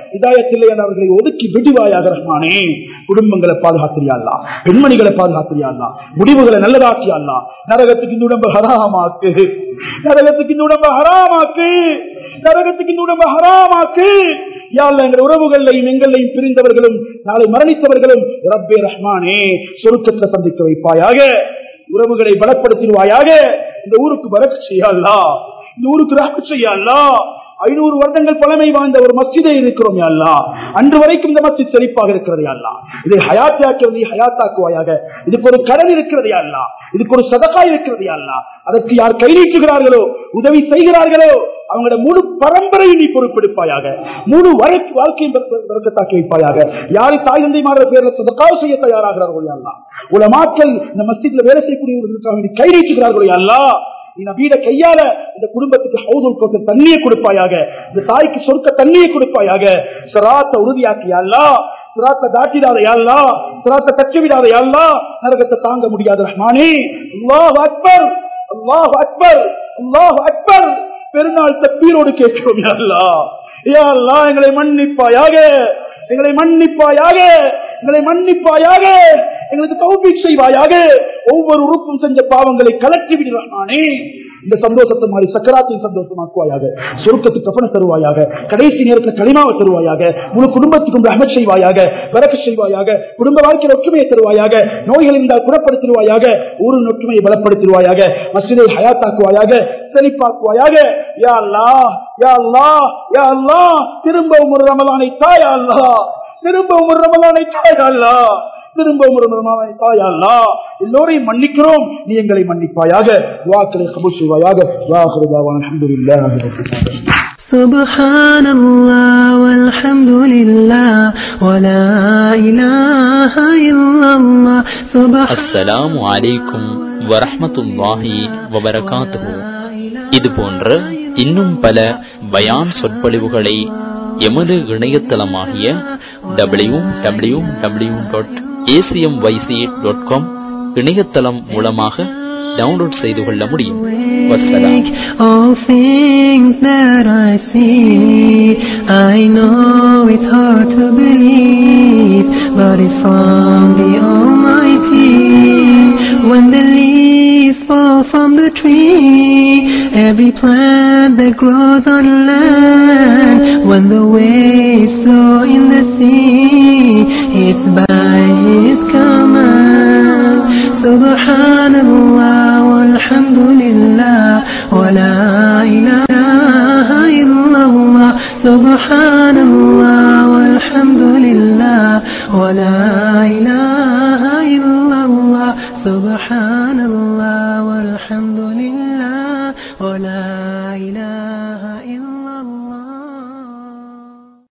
இதாயத்தில்லை அவர்களை ஒதுக்கி விடுவாயாக ரஹ்மானே குடும்பங்களை பாதுகாத்திரியாள்லா பெண்மணிகளை பாதுகாத்திரியாள்லா முடிவுகளை நல்லதாக்கியாள்லா நரகத்துக்கு இந்த உடம்பு ஹராமாக்கு நரகத்துக்கு இந்த உடம்பு ஹராமாக்கு நரகத்துக்கு இந்த உடம்பு ஹராமாக்கு யாழ்ல எங்கள் உறவுகளையும் எங்களையும் பிரிந்தவர்களும் நாளை மரணித்தவர்களும் ரப்பே ரஹ்மானே சொருக்கத்தில் சந்திக்க வைப்பாயாக உறவுகளை பலப்படுத்திடுவாயாக இந்த ஊருக்கு வரக்கு செய்யலா இந்த ஊருக்கு ராக்கு செய்யலா ஐநூறு வருடங்கள் பழமை வாய்ந்த ஒரு மஸ்ஜிதை இருக்கிறோம் அல்லா அன்று வரைக்கும் இந்த மஸ்ஜித் செழிப்பாக இருக்கிறது அல்லா இதை ஹயாத்தாக்குவதை ஹயாத்தாக்குவாயாக இதுக்கு ஒரு கடன் இருக்கிறது அல்லா இதுக்கு ஒரு சதகா இருக்கிறது அல்லா அதற்கு யார் கை நீட்டுகிறார்களோ உதவி செய்கிறார்களோ அவங்களோட முழு பரம்பரையும் நீ பொறுப்பெடுப்பாயாக முழு வழக்கு வாழ்க்கையும் விளக்கத்தாக்கி வைப்பாயாக யாரை தாய் தந்தை மாற பேர்ல சதக்காவு செய்ய தயாராகிறார்கள் அல்லா உலமாக்கள் இந்த மஸ்ஜித்ல வேலை செய்யக்கூடியவர்களுக்காக கை நீட்டுகிறார்கள் அல்லா இந்த வீட கையால இந்த குடும்பத்துக்கு ஹவுதுல் கோத்த தண்ணியை கொடுப்பாயாக இந்த தாய்க்கு சொர்க்க தண்ணியை கொடுப்பாயாக சராத்த உறுதியாக்கியாலா சிராத்த தாட்டிடாத யாழ்லா சிராத்த தச்சு விடாத யாழ்லா நரகத்தை தாங்க முடியாத ரஹ்மானே அல்லாஹ் அக்பர் அல்லாஹ் அக்பர் அல்லாஹ் அக்பர் பெருநாள் தப்பீரோடு கேட்கிறோம் யாழ்லா யா அல்லா எங்களை மன்னிப்பாயாக எங்களை மன்னிப்பாயாக எங்களை மன்னிப்பாயாக எங்களுக்கு தௌபிக் செய்வாயாக ஒவ்வொரு உறுப்பும் செஞ்ச பாவங்களை கலற்றி விடுறானே இந்த சந்தோஷத்தை மாதிரி சக்கராத்தையும் சந்தோஷமாக்குவாயாக சுருக்கத்துக்கு கப்பன தருவாயாக கடைசி நேரத்தில் களிமாவை தருவாயாக முழு குடும்பத்துக்கும் ரஹமத் செய்வாயாக விளக்கு செய்வாயாக குடும்ப வாழ்க்கையில் ஒற்றுமையை தருவாயாக நோய்கள் இருந்தால் குணப்படுத்திடுவாயாக ஊரின் ஒற்றுமையை பலப்படுத்திடுவாயாக மசிதை ஹயாத்தாக்குவாயாக செழிப்பாக்குவாயாக யா அல்லா யா அல்லா யா அல்லா திரும்பவும் ஒரு ரமலானை தாயா அல்லா திரும்பவும் ஒரு ரமலானை தாயா அல்லா திரும்பவும் ஒரு ரமலானை தாயா அல்லா எல்லோரையும் மன்னிக்கிறோம் நீ எங்களை மன்னிப்பாயாக வாக்களை கபூல் செய்வாயாக வாஹருதாவான் அல்ஹம்துலில்லாஹ் سبحان الله والحمد لله ولا إله إلا الله سبحان அஸ்ஸலாமு அலைக்கும் வரஹ்மத்துல்லாஹி வபரகாத்துஹு இது போன்ற இன்னும் பல பயான் சொற்பொழிவுகளை எமது இணையதளமாகிய W W W dot ACM YC dot com இணையதளம் மூலமாக டவுன்லோட் செய்து கொள்ள முடியும் வசலாம் All things that I see, I know it's hard to believe, but it's from the Almighty. When the leaves fall from the tree, every plant that grows on land, when the waves flow in the sea, it's by His command. سبحان الله والحمد لله ولا إله إلا الله سبحان الله والحمد لله ولا إله إلا الله سبحان